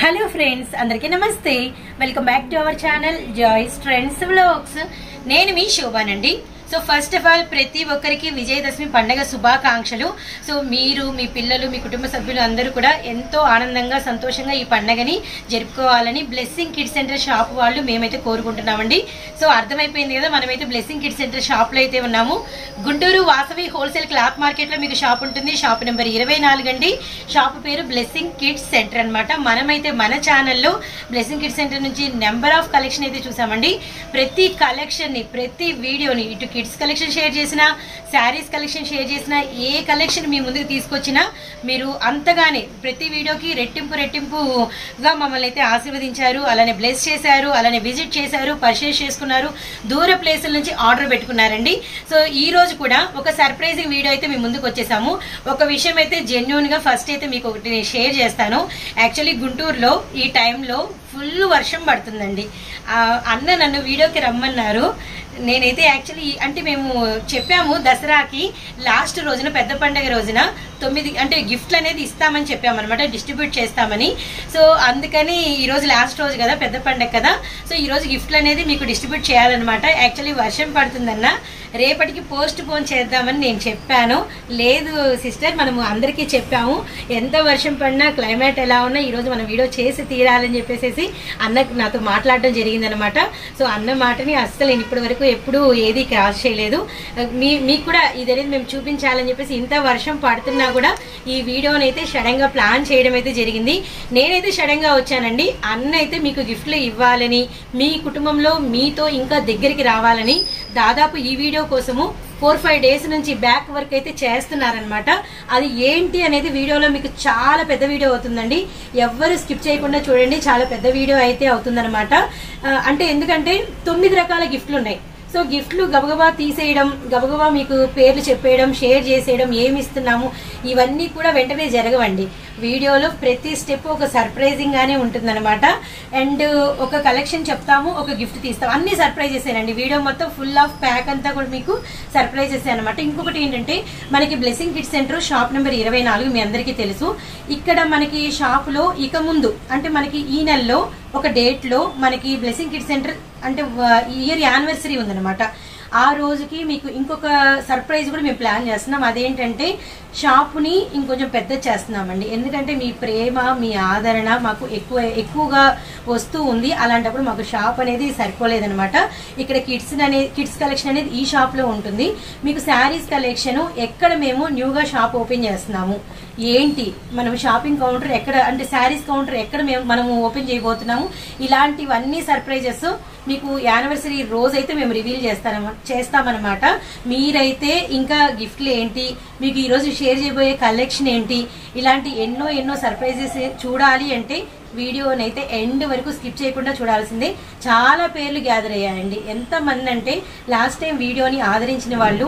Hello friends అందరికీ నమస్తే welcome back to our channel Joy's trends vlogs నేను మీ శోభానండి సో ఫస్ట్ ఆఫ్ ఆల్ ప్రతి ఒక్కరికి విజయదశమి పండగ శుభాకాంక్షలు సో మీరు మీ పిల్లలు మీ కుటుంబ సభ్యులు అందరూ కూడా ఎంతో ఆనందంగా సంతోషంగా ఈ పండగని జరుపుకోవాలని బ్లెస్సింగ్ కిడ్ సెంటర్ షాప్ వాళ్ళు మేమైతే కోరుకుంటున్నామండి సో అర్థమైపోయింది కదా మనమైతే బ్లెస్సింగ్ కిడ్ సెంటర్ షాప్లో అయితే ఉన్నాము గుంటూరు వాసవి హోల్సేల్ క్లాత్ మార్కెట్లో మీకు షాప్ ఉంటుంది షాప్ నెంబర్ ఇరవై నాలుగు అండి షాప్ పేరు బ్లెస్సింగ్ కిడ్స్ సెంటర్ అన్నమాట మనమైతే మన ఛానల్లో బ్లెస్సింగ్ కిడ్స్ సెంటర్ నుంచి నెంబర్ ఆఫ్ కలెక్షన్ అయితే చూసామండి ప్రతి కలెక్షన్ని ప్రతి వీడియోని ఇటు కిడ్స్ కలెక్షన్ షేర్ చేసినా శారీస్ కలెక్షన్ షేర్ చేసినా ఏ కలెక్షన్ మీ ముందుకు తీసుకొచ్చినా మీరు అంతగానే ప్రతి వీడియోకి రెట్టింపు రెట్టింపుగా మమ్మల్ని అయితే ఆశీర్వదించారు అలానే బ్లెస్ చేశారు అలానే విజిట్ చేశారు పర్చేస్ చేసుకున్నారు దూర ప్లేసుల నుంచి ఆర్డర్ పెట్టుకున్నారండి సో ఈ రోజు కూడా ఒక సర్ప్రైజింగ్ వీడియో అయితే మీ ముందుకు వచ్చేసాము ఒక విషయం అయితే జెన్యున్ గా ఫస్ట్ అయితే మీకు ఒకటి నేను షేర్ చేస్తాను యాక్చువల్లీ గుంటూరులో ఈ టైంలో ఫుల్ వర్షం పడుతుందండి ఆ, అన్న నన్ను వీడియోకి రమ్మన్నారు నేనైతే యాక్చువల్లీ అంటే మేము చెప్పాము దసరాకి లాస్ట్ రోజున పెద్ద పండగ రోజున తొమ్మిది అంటే గిఫ్ట్లు అనేది ఇస్తామని చెప్పామన్నమాట డిస్ట్రిబ్యూట్ చేస్తామని సో అందుకని ఈ రోజు లాస్ట్ రోజు కదా పెద్ద పండగ కదా సో ఈ రోజు గిఫ్ట్లు అనేది మీకు డిస్ట్రిబ్యూట్ చేయాలన్నమాట యాక్చువల్లీ వర్షం పడుతుందన్న రేపటికి పోస్ట్ పోన్ చేద్దామని నేను చెప్పాను లేదు సిస్టర్ మనము అందరికీ చెప్పాము ఎంత వర్షం పడినా క్లైమేట్ ఎలా ఉన్నా ఈ రోజు మనం వీడియో చేసి తీరాలని చెప్పేసి అన్నకు నాతో మాట్లాడడం జరిగిందనమాట సో అన్న మాటని అస్సలు నేను ఇప్పటి వరకు ఎప్పుడూ ఏది క్రాస్ చేయలేదు మీ మీకు కూడా ఇది అనేది మేము చూపించాలని చెప్పేసి ఇంత వర్షం పడుతున్నా కూడా ఈ వీడియోని అయితే సడన్ గా ప్లాన్ చేయడం అయితే జరిగింది నేనైతే సడన్ గా వచ్చానండి అన్న అయితే మీకు గిఫ్ట్లు ఇవ్వాలని మీ కుటుంబంలో మీతో ఇంకా దగ్గరికి రావాలని దాదాపు ఈ వీడియో కోసము ఫోర్ ఫైవ్ డేస్ నుంచి బ్యాక్ వర్క్ అయితే చేస్తున్నారనమాట అది ఏంటి అనేది వీడియోలో మీకు చాలా పెద్ద వీడియో అవుతుందండి ఎవ్వరు స్కిప్ చేయకుండా చూడండి చాలా పెద్ద వీడియో అయితే అవుతుందన్నమాట ఆ, అంటే ఎందుకంటే తొమ్మిది రకాల గిఫ్ట్లు ఉన్నాయి సో గిఫ్ట్లు గబగబా తీసేయడం గబగబా మీకు పేర్లు చెప్పేయడం షేర్ చేసేయడం ఏమి ఇస్తున్నాము ఇవన్నీ కూడా వెంటనే జరగవండి వీడియోలో ప్రతి స్టెప్ ఒక సర్ప్రైజింగ్ గానే ఉంటుందన్నమాట అండ్ ఒక కలెక్షన్ చెప్తాము ఒక గిఫ్ట్ తీస్తాం అన్ని సర్ప్రైజెస్ అండి వీడియో మొత్తం ఫుల్ ఆఫ్ ప్యాక్ అంతా కూడా మీకు సర్ప్రైజెస్ అనమాట ఇంకొకటి ఏంటంటే మనకి blessing kid centre shop number ఇరవై నాలుగు మీ అందరికీ తెలుసు ఇక్కడ మనకి షాప్ లో ఇక ముందు అంటే మనకి ఈ నెలలో ఒక డేట్ లో మనకి బ్లెస్సింగ్ కిడ్ సెంటర్ అంటే ఇయర్ యానివర్సరీ ఉందన్నమాట ఆ రోజుకి మీకు ఇంకొక సర్ప్రైజ్ కూడా మేము ప్లాన్ చేస్తున్నాం అదేంటంటే షాపుని ఇంకొంచెం పెద్ద చేస్తున్నామండి ఎందుకంటే మీ ప్రేమ మీ ఆదరణ మాకు ఎక్కువ ఎక్కువగా వస్తూ ఉంది అలాంటప్పుడు మాకు షాప్ అనేది సరిపోలేదనమాట ఇక్కడ కిడ్స్ అనేది కిడ్స్ కలెక్షన్ అనేది ఈ షాప్ లో ఉంటుంది మీకు శారీస్ కలెక్షన్ ఎక్కడ మేము న్యూగా షాప్ ఓపెన్ చేస్తున్నాము ఏంటి మనం షాపింగ్ కౌంటర్ ఎక్కడ అంటే శారీస్ కౌంటర్ ఎక్కడ మేము మనము ఓపెన్ చేయబోతున్నాము ఇలాంటివన్నీ సర్ప్రైజెస్ మీకు యానివర్సరీ రోజు అయితే మేము రివీల్ చేస్తాం చేస్తామన్నమాట మీరైతే ఇంకా గిఫ్ట్లు ఏంటి మీకు ఈ రోజు షేర్ చేయబోయే కలెక్షన్ ఏంటి ఇలాంటి ఎన్నో ఎన్నో సర్ప్రైజెస్ చూడాలి అంటే వీడియోని అయితే ఎండ్ వరకు స్కిప్ చేయకుండా చూడాల్సిందే చాలా పేర్లు గ్యాదర్ అయ్యాయండి ఎంత మంది అంటే లాస్ట్ టైం వీడియోని ఆదరించిన వాళ్ళు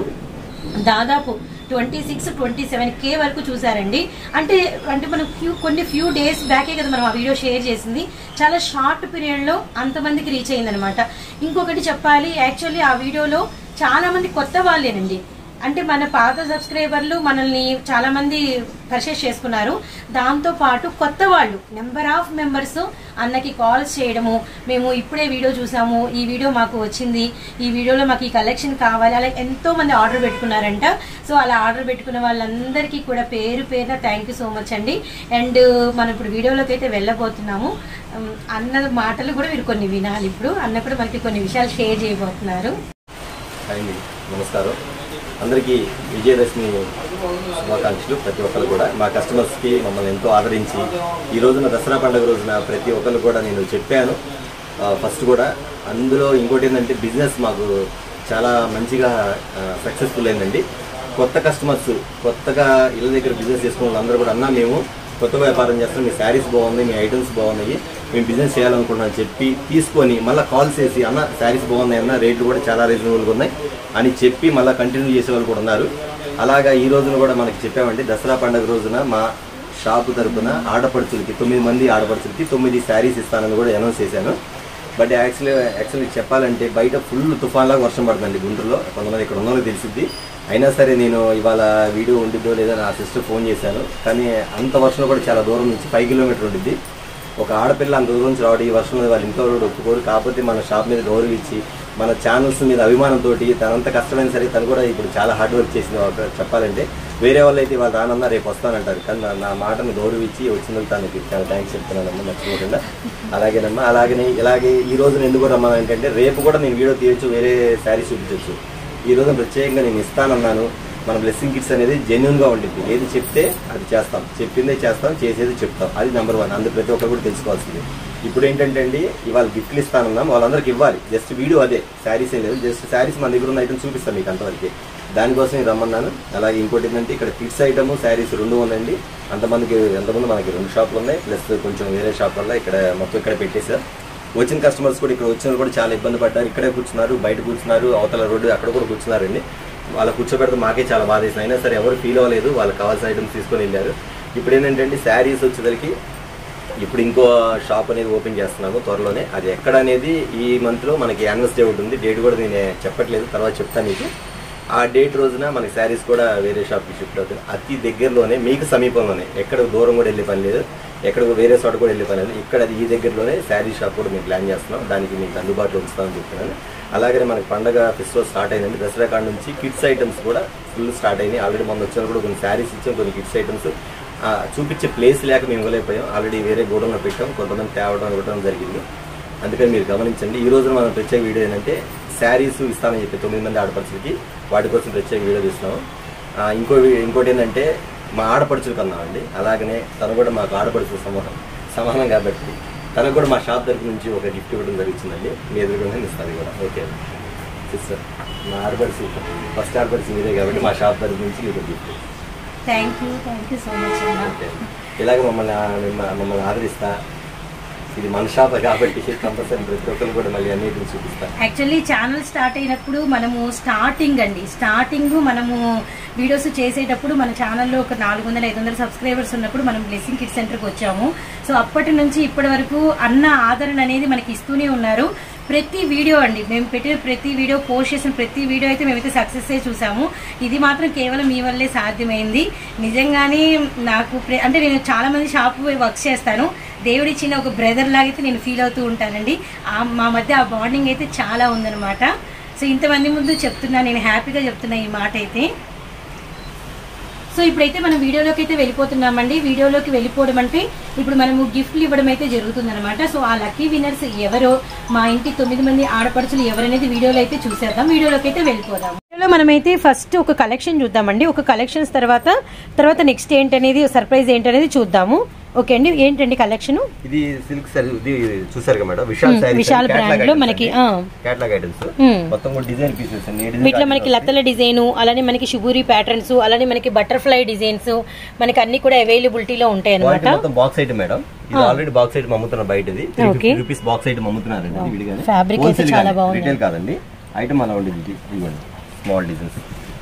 దాదాపు twenty six twenty seven K వరకు చూసారండి అంటే అంటే మనం ఫ్యూ కొన్ని ఫ్యూ డేస్ బ్యాకే కదా మనం ఆ వీడియో షేర్ చేసింది చాలా షార్ట్ పీరియడ్ లో అంతమందికి రీచ్ అయిందనమాట ఇంకొకటి చెప్పాలి యాక్చువల్లీ ఆ వీడియోలో చాలా మంది కొత్త వాళ్ళేనండి అంటే మన పాత సబ్స్క్రైబర్లు మనల్ని చాలా మంది పర్చేస్ చేసుకున్నారు దాంతో పాటు కొత్త వాళ్ళు నెంబర్ ఆఫ్ మెంబర్స్ అన్నకి కాల్స్ చేయడము మేము ఇప్పుడే వీడియో చూసాము ఈ వీడియో మాకు వచ్చింది ఈ వీడియోలో మాకు ఈ కలెక్షన్ కావాలి అలా ఎంతో మంది ఆర్డర్ పెట్టుకున్నారంట సో అలా ఆర్డర్ పెట్టుకున్న వాళ్ళందరికీ కూడా పేరు పేరున థ్యాంక్ యూ సో మచ్ అండి అండ్ మనం ఇప్పుడు వీడియోలోకి అయితే వెళ్ళబోతున్నాము ఉమ్, అన్న మాటలు కూడా మీరు కొన్ని వినాలి ఇప్పుడు అన్న కూడా మనకి కొన్ని విషయాలు షేర్ చేయబోతున్నారు హాయ్ అండి నమస్కారం అందరికీ విజయదశమి శుభాకాంక్షలు ప్రతి ఒక్కరు కూడా మా కస్టమర్స్కి మమ్మల్ని ఎంతో ఆదరించి ఈ రోజున దసరా పండుగ రోజున ప్రతి ఒక్కరు కూడా నేను చెప్పాను ఆ, ఫస్ట్ కూడా అందులో ఇంకోటి ఏంటంటే బిజినెస్ మాకు చాలా మంచిగా సక్సెస్ఫుల్ అయిందండి కొత్త కస్టమర్స్ కొత్తగా ఇళ్ళ దగ్గర బిజినెస్ చేసుకున్న వాళ్ళందరూ కూడా అన్నా మేము కొత్త వ్యాపారం చేస్తాం మీ శారీస్ బాగున్నాయి మీ ఐటమ్స్ బాగున్నాయి మేము బిజినెస్ చేయాలనుకుంటున్నాం చెప్పి తీసుకొని మళ్ళీ కాల్ చేసి అన్న శారీస్ బాగున్నాయి అన్న రేట్లు కూడా చాలా రీజనబుల్గా ఉన్నాయి అని చెప్పి మళ్ళీ కంటిన్యూ చేసే వాళ్ళు కూడా ఉన్నారు అలాగా ఈ రోజున కూడా మనకి చెప్పామండి దసరా పండుగ రోజున మా షాపు తరపున ఆడపడుచులకి తొమ్మిది మంది ఆడపడుచులకి తొమ్మిది శారీస్ ఇస్తానని కూడా అనౌన్స్ చేశాను బట్ యాక్చువల్లీ యాక్చువల్లీ చెప్పాలంటే బయట ఫుల్ తుఫాన్లాగా వర్షం పడుతుంది గుంటూరులో కొంతమంది ఇక్కడ ఉన్న వాళ్ళకి తెలిసిద్ది అయినా సరే నేను ఇవాళ వీడియో ఉండిద్దో లేదో నా సిస్టర్ ఫోన్ చేశాను కానీ అంత వర్షం కూడా చాలా దూరం నుంచి ఫైవ్ కిలోమీటర్ ఉండిద్ది ఒక ఆడపిల్ల అంత దూరం నుంచి రావడం ఈ వర్షంలో వాళ్ళ ఇంట్లో కూడా ఒప్పుకోరు కాకపోతే మన షాప్ మీద గౌరవ ఇచ్చి మన ఛానల్స్ మీద అభిమానంతో తనంత కష్టమైన సరే తను కూడా ఇప్పుడు చాలా హార్డ్ వర్క్ చేసింది ఒక చెప్పాలంటే వేరే వాళ్ళు అయితే వాళ్ళు రానన్నా రేపు వస్తానంటారు కానీ నా- నా మాటను గౌరవించి వచ్చినందుకు తనకి చాలా థ్యాంక్స్ చెప్తున్నానమ్మా మర్చిపోకుండా అలాగేనమ్మా అలాగనే ఇలాగే ఈ రోజున ఎందుకు రమ్మని ఏంటంటే రేపు కూడా నేను వీడియో తీయొచ్చు వేరే శారీ చూపించవచ్చు ఈ రోజున ప్రత్యేకంగా నేను ఇస్తానన్నాను మన బ్లెస్సింగ్ కిట్స్ అనేది జెన్యున్ గా ఉండింది ఏది చెప్తే అది చేస్తాం చెప్పిందే చేస్తాం చేసేది చెప్తాం అది నెంబర్ వన్ అందుకు ప్రతి ఒక్కరు కూడా తెలుసుకోవాల్సింది ఇప్పుడు ఏంటంటే అండి ఇవాళ గిఫ్ట్లు ఇస్తానన్నాం వాళ్ళందరికి ఇవ్వాలి జస్ట్ వీడియో అదే శారీస్ ఏం లేదు జస్ట్ శారీస్ మన దగ్గర ఉన్న ఐటమ్ చూపిస్తాం మీకు అంతవరకు దానికోసం నేను రమ్మన్నాను అలాగే ఇంకోటి ఏంటంటే ఇక్కడ కిడ్స్ ఐటమ్ శారీస్ రెండు ఉందండి అంతమందికి ఎంతమంది మనకి రెండు షాపులు ఉన్నాయి ప్లస్ కొంచెం వేరే షాప్ వల్ల ఇక్కడ మొత్తం ఇక్కడ పెట్టేశారు వచ్చిన కస్టమర్స్ కూడా ఇక్కడ వచ్చిన వాళ్ళు కూడా చాలా ఇబ్బంది పడ్డారు ఇక్కడే కూర్చున్నారు బయట కూర్చున్నారు అవతల రోడ్డు అక్కడ కూడా కూర్చున్నారండి వాళ్ళ కూర్చోబెడితే మాకే చాలా బాధ వేసింది అయినా సరే ఎవరు ఫీల్ అవ్వలేదు వాళ్ళకి కావాల్సిన ఐటమ్స్ తీసుకొని వెళ్ళారు ఇప్పుడు ఏంటంటే శారీస్ వచ్చేసరికి ఇప్పుడు ఇంకో షాప్ అనేది ఓపెన్ చేస్తున్నాము త్వరలోనే అది ఎక్కడ అనేది ఈ మంత్లో మనకి యానివర్స్ డే ఉంటుంది డేట్ కూడా నేను చెప్పట్లేదు తర్వాత చెప్తాను మీకు ఆ డేట్ రోజున మనకి శారీస్ కూడా వేరే షాప్కి షిఫ్ట్ అవుతుంది అతి దగ్గరలోనే మీకు సమీపంలోనే ఎక్కడ దూరం కూడా వెళ్ళే పని లేదు ఎక్కడ వేరే చోట కూడా వెళ్ళే పని లేదు ఇక్కడ ఈ దగ్గరలోనే శారీ షాప్ కూడా మేము ప్లాన్ చేస్తున్నాం దానికి మీకు అందుబాటులో ఉంచుతామని చెప్తున్నాను అలాగే మనకి పండగ ఫెస్టివల్ స్టార్ట్ అయిందండి దసరా కాడ నుంచి కిడ్స్ ఐటమ్స్ కూడా ఫుల్ స్టార్ట్ అయినాయి ఆల్రెడీ మొన్న వచ్చిన కూడా కొన్ని శారీస్ ఇచ్చాం కొన్ని కిడ్స్ ఐటమ్స్ చూపించే ప్లేస్ లేక మేము ఇవ్వలేకపోయాం ఆల్రెడీ వేరే గోడంలో పెట్టాం కొంతమంది తేవడం ఇవ్వడం జరిగింది అందుకని మీరు గమనించండి ఈ రోజు మనం ప్రత్యేక వీడియో ఏంటంటే శారీస్ ఇస్తామని చెప్పి తొమ్మిది మంది ఆడపడుచులకి వాటి కోసం ప్రత్యేక వీడియో తీస్తున్నాం ఆ, ఇంకో వీ- ఇంకోటి ఏంటంటే మా ఆడపడుచులకు అన్నామండి అలాగనే తను కూడా మాకు ఆడపడుచు సమానం సమానం కాబట్టి తనకు కూడా మా షాప్ తరపు నుంచి ఒక గిఫ్ట్ ఇవ్వడం జరుగుతుందండి మీ ఎదురుగానే ఇస్తాను కూడా ఓకే సిస్టర్ మా ఆడపడుచు ఫస్ట్ ఆడపడుచు మీరే కాబట్టి మా షాప్ తరపు నుంచి మీకు gift thank you thank you so much అన్న ఓకే ఇలాగ మమ్మల్ని ఆ- మిమ్మ- మమ్మల్ని ఆదరిస్తా ఇది మన షాప్ కాబట్టి కంపల్సరీ ప్రతి ఒక్కరు కూడా మళ్ళీ అన్నిటిని చూపిస్తా యాక్చువల్లీ ఛానల్ స్టార్ట్ అయినప్పుడు మనము స్టార్టింగ్ అండి స్టార్టింగ్ మనము వీడియోస్ చేసేటప్పుడు మన ఛానల్లో ఒక నాలుగు వందల ఐదు వందల సబ్స్క్రైబర్స్ ఉన్నప్పుడు మనం బ్లెస్సింగ్ కిడ్ సెంటర్కి వచ్చాము సో అప్పటి నుంచి ఇప్పటి వరకు అన్న ఆదరణ అనేది మనకి ఇస్తూనే ఉన్నారు ప్రతి వీడియో అండి మేము పెట్టిన ప్రతి వీడియో పోస్ట్ చేసిన ప్రతి వీడియో అయితే మేమైతే సక్సెస్ చూసాము ఇది మాత్రం కేవలం మీ వల్లే సాధ్యమైంది నిజంగానే నాకు ప్ర- అంటే నేను చాలా మంది షాప్ వర్క్ చేస్తాను దేవుడిచ్చిన ఒక బ్రదర్ లాగైతే నేను ఫీల్ అవుతూ ఉంటానండి ఆ- మా మధ్య ఆ బాండింగ్ అయితే చాలా ఉందన్నమాట సో ఇంతమంది ముందు చెప్తున్నా నేను హ్యాపీగా చెప్తున్నా ఈ మాట అయితే సో ఇప్పుడైతే మనం వీడియోలోకి అయితే వెళ్ళిపోతున్నామండి వీడియోలోకి వెళ్ళిపోవడం అంటే ఇప్పుడు మనము గిఫ్ట్లు ఇవ్వడం అయితే జరుగుతుందన్నమాట సో ఆ లక్కీ విన్నర్స్ ఎవరో మా ఇంటి తొమ్మిది మంది ఆడపడుచులు ఎవరనేది వీడియోలో అయితే చూసేద్దాం వీడియోలోకి అయితే వెళ్ళిపోదాం వీడియోలో మనమైతే ఫస్ట్ ఒక కలెక్షన్ చూద్దామండి ఒక కలెక్షన్స్ తర్వాత తర్వాత నెక్స్ట్ ఏంటనేది సర్ప్రైజ్ ఏంటనేది చూద్దాము ఓకే అండి ఏంటండి కలెక్షన్ ఇది సిల్క్ సారీ ఇది చూసారు కదా మేడం విశాల్ మ్మ్, సారీ విశాల్ brand లో మనకి, ఆ. క్యాట్లాగ్ ఐటమ్స్ మ్మ్. మొత్తం కూడా డిజైన్ పీసెస్ అండి ఏ design వీటిలో మనకి కావాలంటే లతల డిజైన్ అలానే మనకి శుభూరి ప్యాటర్న్స్ అలానే మనకి బటర్ఫ్లై డిజైన్స్ మనకి అన్ని కూడా అవైలబిలిటీలో ఉంటాయి క్వాలిటీ అనమాట మొత్తం బాక్స్ ఐటమ్ మేడం ఇది ఆల్రెడీ బాక్స్ ఐటమ్ అమ్ముతున్నారు బయట ఇది Okay. రూపీస్ బాక్స్ ఐటమ్ అమ్ముతున్నారండి ఇది విడిగానే Fabric అయితే చాలా బాగుంది. రిటైల్ కాదండి ఐటమ్ అలా ఉండేది ఇది ఇవ్వండి స్మాల్ డిజైన్స్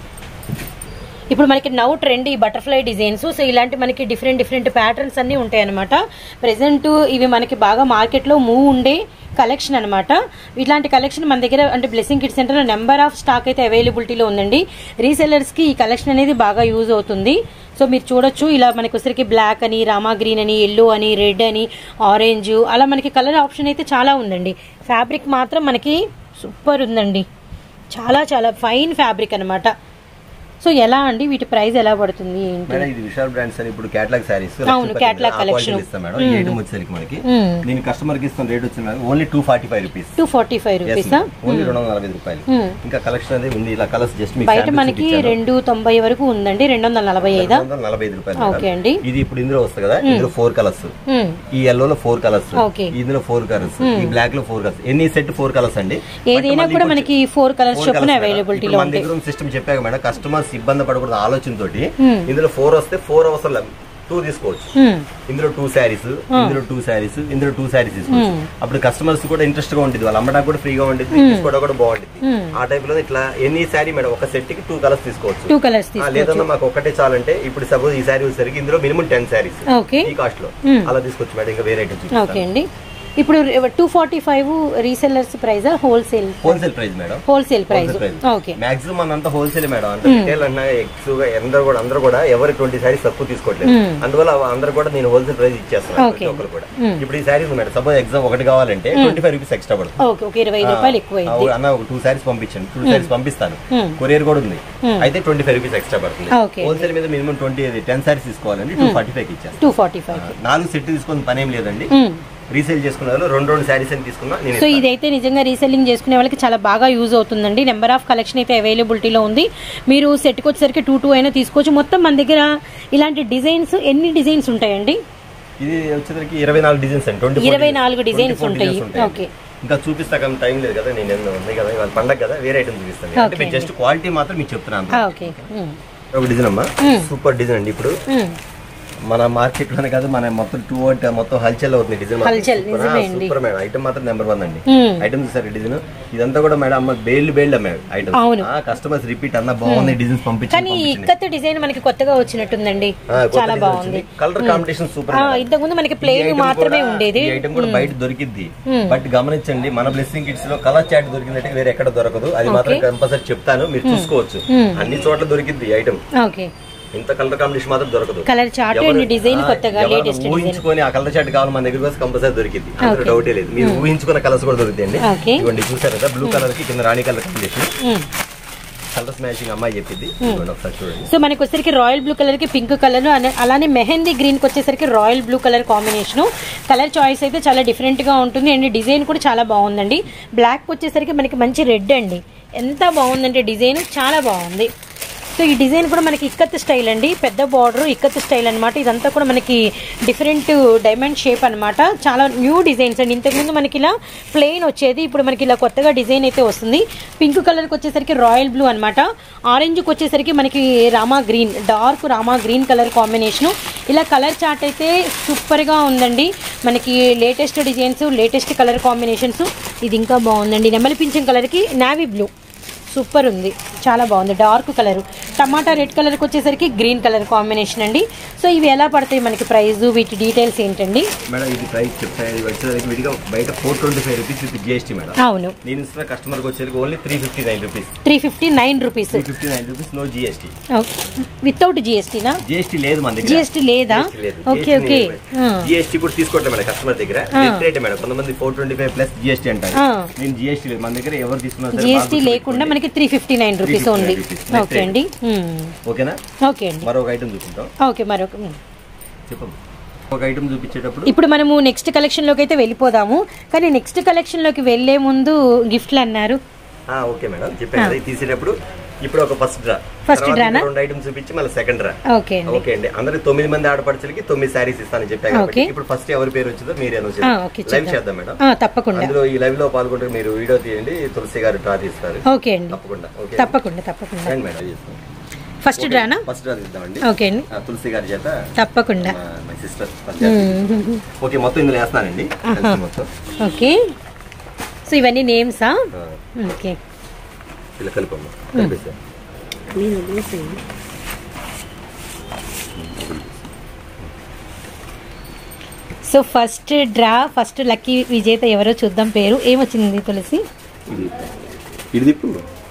ఇప్పుడు మనకి నౌ ట్రెండ్ ఈ బటర్ఫ్లై డిజైన్స్ సో ఇలాంటి మనకి డిఫరెంట్ డిఫరెంట్ ప్యాటర్న్స్ అన్ని ఉంటాయి అనమాట ప్రెసెంట్ ఇవి మనకి బాగా మార్కెట్లో మూవ్ ఉండే కలెక్షన్ అనమాట ఇలాంటి కలెక్షన్ మన దగ్గర అంటే బ్లెస్సింగ్ కిట్ సెంటర్లో నెంబర్ ఆఫ్ స్టాక్ అయితే అవైలబిలిటీలో ఉందండి రీసెల్లర్స్కి ఈ కలెక్షన్ అనేది బాగా యూజ్ అవుతుంది సో మీరు చూడొచ్చు ఇలా మనకి వచ్చరికి బ్లాక్ అని రామా గ్రీన్ అని ఎల్లో అని రెడ్ అని ఆరెంజ్ అలా మనకి కలర్ ఆప్షన్ అయితే చాలా ఉందండి ఫ్యాబ్రిక్ మాత్రం మనకి సూపర్ ఉందండి చాలా చాలా ఫైన్ ఫ్యాబ్రిక్ అన్నమాట సో ఎలా అండి వీటి ప్రైస్ ఎలా పడుతుంది ఏంటి మేడం ఇది విశాల్ బ్రాండ్స్ అని ఇప్పుడు క్యాటలాగ్ సారీస్ అవును, catalog collection. ఇస్తాం మేడం ఈ ఐటమ్ వచ్చేసరికి మనకి మ్మ్. నేను కస్టమర్ కి ఇస్తున్న రేట్ వచ్చింది madam only two forty five rupees two forty five రూపీసా ఓన్లీ రెండు వందల నలభై ఐదు రూపాయలు మ్మ్. ఇంకా కలెక్షన్ అనేది ఉంది ఇలా కలర్స్ జస్ట్ మీకు బయట samples మనకి చూపించాను. రెండు తొంభై వరకు ఉందండి రెండు వందల నలభై ఐదా రెండు వందల నలభై ఐదు రూపాయలు ఓకే మేడం. అండి ఇది ఇప్పుడు ఇందులో వస్తుంది కదా ఇందులో ఫోర్ కలర్స్ మ్మ్. ఈ ఎల్లో లో ఫోర్ కలర్స్ ఓకే. ఇందులో ఫోర్ కలర్స్ ఈ బ్లాక్ లో ఫోర్ కలర్స్ ఎన్ని సెట్ ఫోర్ కలర్స్ అండి ఏదైనా బట్ కూడా మళ్ళీ మనకి ఫోర్ కలర్స్ four చొప్పున colours మేడం. అవైలబిలిటీలో ఇప్పుడు మన ఉంటాయి దగ్గర సిస్టమ్ చెప్పాక మేడం కస్టమర్స్ ఇబ్బంది పడకూడదు ఆలోచనతో మ్మ్. ఇందులో ఫోర్ వస్తే ఫోర్ అవసరం లేదు టూ తీసుకోవచ్చు మ్మ్. ఇందులో టూ శారీస్ ఇందులో టూ శారీస్ ఇందులో టూ శారీస్ తీసుకోవచ్చు అప్పుడు కస్టమర్స్ కూడా ఇంట్రెస్ట్ గా ఉంటుంది వాళ్ళు అమ్మడానికి కూడా ఫ్రీగా ఉంటుంది తీసుకోవడం కూడా బాగుంటుంది మ్మ్. ఆ టైప్ లో ఇట్లా ఎన్ని శారీ మేడం ఒక సెట్ కి టూ కలర్స్ తీసుకోవచ్చు టూ కలర్స్ ఆ, తీసుకోవచ్చు లేదన్నా మాకు ఒకటే చాలంటే ఇప్పుడు సపోజ్ ఈ శారీ వచ్చేసరికి ఇందులో మినిమం టెన్ శారీస్ ఓకే ఈ కాస్ట్ లో మ్మ్. అలా తీసుకోవచ్చు మేడం ఇంకా వేరే ఐటమ్స్ ఓకే అండి ఇప్పుడు two forty five resellers price wholesale wholesale price madam wholesale price okay maximum మన అంతా హోల్సేల్ మేడం అంత రిటైల్ అన్నా ఎక్కువగా అందరూ కూడా అందరూ కూడా ఎవరు ట్వంటీ సారీస్ తక్కువ తీసుకోవట్లేదు అందువల్ల అందరూ కూడా నేను హోల్సేల్ ప్రైస్ ఇచ్చేస్తున్నాను Okay. ప్రతి ఒక్కరు కూడా ఇప్పుడు ఈ సారీస్ మేడం సపోజ్ ఎగ్జామ్ ఒకటి కావాలంటే ట్వంటీ ఫైవ్ రూపీస్ ఎక్స్ట్రా పడుతుంది ఓకే ఓకే ఇరవై ఐదు రూపాయలు ఎక్కువ ఆ, అన్న ఒక టూ సారీస్ పంపించండి టూ సారీస్ పంపిస్తాను Hmm. కొరియర్ కూడా ఉంది అయితే ట్వంటీ ఫైవ్ రూపీస్ ఎక్స్ట్రా పడుతుంది Okay. హోల్సేల్ మీద మినిమం ట్వంటీ టెన్ సారీస్ తీసుకోవాలండి టూ ఫార్టీ ఫైవ్ ఇచ్చేస్తాను టూ ఫార్టీ ఫైవ్ నాలుగు సెట్ తీసుకుని పని ఏం లేదండి రీసేల్ చేసుకున్న వాళ్ళు రెండు రెండు సారీస్ అని తీసుకున్నా నేను సో ఇస్తాను. ఇదైతే నిజంగా రీసెల్లింగ్ చేసుకునే వాళ్ళకి చాలా బాగా యూజ్ అవుతుందండి నెంబర్ ఆఫ్ కలెక్షన్ అయితే అవైలబిలిటీలో ఉంది మీరు సెట్కి వచ్చేసరికి టూ టూ అయినా తీసుకోవచ్చు మొత్తం మన దగ్గర ఇలాంటి డిజైన్స్ ఎన్ని డిజైన్స్ ఉంటాయండి ఇది వచ్చేసరికి ఇరవై నాలుగు డిజైన్స్ అండి ట్వంటీ ఇరవై నాలుగు designs ఉంటాయి. ఓకే. ఇంకా చూపిస్తా కానీ టైం లేదు కదా నేను ఎన్నో ఉంది కదా ఇవాళ పండగ కదా వేరే ఐటమ్ చూపిస్తాను అంటే ఓకే మీరు జస్ట్ క్వాలిటీ మాత్రం మీకు చెప్తున్నాను ఆ, ఓకే ఉమ్. ఒక డిజైన్ అమ్మా సూపర్ డిజైన్ అండి ఇప్పుడు ఉమ్. మన మార్కెట్ లోనే కాదు మన మొత్తం టూ అంటే మొత్తం హల్చల్ అవుతుంది డిజైన్ హల్చల్, నిజమే అండి. సూపర్ మేడం ఐటమ్ మాత్రం నెంబర్ వన్ అండి ఉమ్. ఐటమ్ చూసారు డిజైన్ ఇదంతా కూడా మేడం అమ్మ బేల్డ్ బేల్డ్ మేడం ఐటమ్ అవును. కస్టమర్స్ రిపీట్ అన్న బాగుంది డిజైన్స్ పంపించి కానీ ఈ ఇక్కత్ డిజైన్ మనకి కొత్తగా వచ్చినట్టుందండి చాలా బాగుంది కలర్ కాంబినేషన్ సూపర్ ఆ, ఇంతకుముందు మనకి ప్లెయిన్ మాత్రమే ఉండేది ఈ ఐటమ్ కూడా బయట దొరికిద్ది బట్ గమనించండి మన బ్లెస్సింగ్ కిట్స్ లో కలర్ చాట్ దొరికిందంటే వేరే ఎక్కడ దొరకదు అది మాత్రం కంపల్సరీ చెప్తాను మీరు చూసుకోవచ్చు అన్ని చోట్ల దొరికిద్ది ఈ ఐటమ్ ఓకే ఇంత కలర్ కాంబినేషన్ మాత్రం దొరకదు కలర్ చార్ట్ ఎవరు- అండ్ డిజైన్ ఆ, కొత్తగా ఎవరైనా లేటెస్ట్ డిజైన్ ఊహించుకొని ఆ కలర్ చాట్ కావాలి మన దగ్గర వస్తే కంపల్సరీ దొరికింది అందులో డౌటే లేదు మీరు ఊహించుకున్న కలర్స్ కూడా దొరుకుతాయండి ఓకే. ఇవ్వండి చూసారు కదా బ్లూ కలర్ కి కింద రాణి కలర్ కాంబినేషన్ కలర్ మ్యాచింగ్ అమ్మాయి చెప్పింది ఇదిగోండి ఒకసారి చూడండి సో మనకి వచ్చేసరికి రాయల్ బ్లూ కలర్ కి పింక్ కలర్ అలానే మెహందీ గ్రీన్ కి వచ్చేసరికి royal blue colour combination colour choice అయితే చాలా డిఫరెంట్ గా ఉంటుంది అండ్ డిజైన్ కూడా చాలా బాగుందండి బ్లాక్ వచ్చేసరికి మనకి మంచి రెడ్ అండి ఎంత బాగుందంటే డిజైన్ చాలా బాగుంది సో ఈ డిజైన్ కూడా మనకి ఇక్కత్ స్టైల్ అండి పెద్ద బార్డర్ ఇక్కత్ స్టైల్ అన్నమాట ఇదంతా కూడా మనకి డిఫరెంట్ డైమండ్ షేప్ అన్నమాట చాలా న్యూ డిజైన్స్ అండి ఇంతకుముందు మనకి ఇలా ప్లెయిన్ వచ్చేది ఇప్పుడు మనకి ఇలా కొత్తగా డిజైన్ అయితే వస్తుంది పింక్ కలర్కి వచ్చేసరికి రాయల్ బ్లూ అనమాట ఆరెంజ్కి వచ్చేసరికి మనకి Rama green dark Rama green colour combination ఇలా కలర్ చార్ట్ అయితే సూపర్గా ఉందండి మనకి latest designs latest colour combinations ఇది ఇంకా బాగుందండి నెమలి పింఛం కలర్కి నావీ బ్లూ సూపర్ ఉంది చాలా బాగుంది డార్క్ కలర్ టమాటా రెడ్ కలర్కి వచ్చేసరికి గ్రీన్ కలర్ కాంబినేషన్ అండి సో ఇవి ఎలా పడతాయి మనకి ప్రైస్ వీటి డీటెయిల్స్ ఏంటండి మేడం ఇది ప్రైస్ చెప్తాను ఇది వచ్చేసరికి విడిగా బయట four twenty five rupees with GST madam అవును నేను ఇస్తున్న కస్టమర్కి వచ్చేసరికి only three fifty nine rupees three fifty nine rupees three fifty nine rupees no GST without జిఎస్టీనా జిఎస్టీ లేదు మన దగ్గర జిఎస్టీ లేదా ఓకే ఓకే జిఎస్టీ కూడా తీసుకోవట్లేదు మేడం కస్టమర్ దగ్గర రేట్ మేడం కొంతమంది four twenty five plus GST అంటారు ఆ. నేను జిఎస్టీ లేదు మన దగ్గర ఎవరు తీసుకున్నా సరే జిఎస్టీ బాగా లేకుండా మనకి three fifty nine rupees 359 only rupees. Okay అండి ఓకేనా ఓకే అండి మరొక ఐటమ్ చూపిద్దాం ఓకే మరొక మ్మ్. చెప్పండి ఒక ఐటమ్ చూపించేటప్పుడు ఇప్పుడు మనము నెక్స్ట్ కలెక్షన్ లోకి అయితే వెళ్ళిపోదాము కానీ నెక్స్ట్ కలెక్షన్ లోకి వెళ్లే ముందు గిఫ్ట్లు అన్నారు ఆ, ఓకే మేడం చెప్పాను కదా ఇది తీసేటప్పుడు ఇప్పుడు ఒక ఫస్ట్ డ్రా First తర్వాత draw నా? ఇంకో రెండు ఐటమ్స్ చూపించి మళ్ళీ సెకండ్ డ్రా ఓకే అండి ఓకే అండి అందరికి తొమ్మిది మంది ఆడపడుచులకి తొమ్మిది శారీస్ ఇస్తానని చెప్పాను కాబట్టి Okay. ఇప్పుడు ఫస్ట్ ఎవరి పేరు వచ్చిందో మీరు అనౌన్స్ ఆ, ఓకే, లైవ్ చేద్దాం. చేద్దాం మేడం ఆ, తప్పకుండా అందులో ఈ లైవ్ లో పాల్గొంటే మీరు వీడియో తీయండి తులసి గారు డ్రా తీస్తారు ఓకే అండి తప్పకుండా ఓకే తప్పకుండా తప్పకుండా రండి మేడం చేస్తాం. ఫస్ట్ డ్రానా ఫస్ట్ డ్రా తీద్దామండి ఓకే అండి ఆ, తులసి గారి చేత తప్పకుండా మై సిస్టర్ మ్మ్. ఓకే మొత్తం ఇందులో వేస్తానండి కలిసి మొత్తం ఓకే సో ఇవన్నీ నేమ్సా ఆ, ఓకే ఇలా కలిపమ్మా కలిపేసా so first draw first lucky విజేత ఎవరో చూద్దాం పేరు ఏమొచ్చింది తులసి ఇది ఇది తిప్పు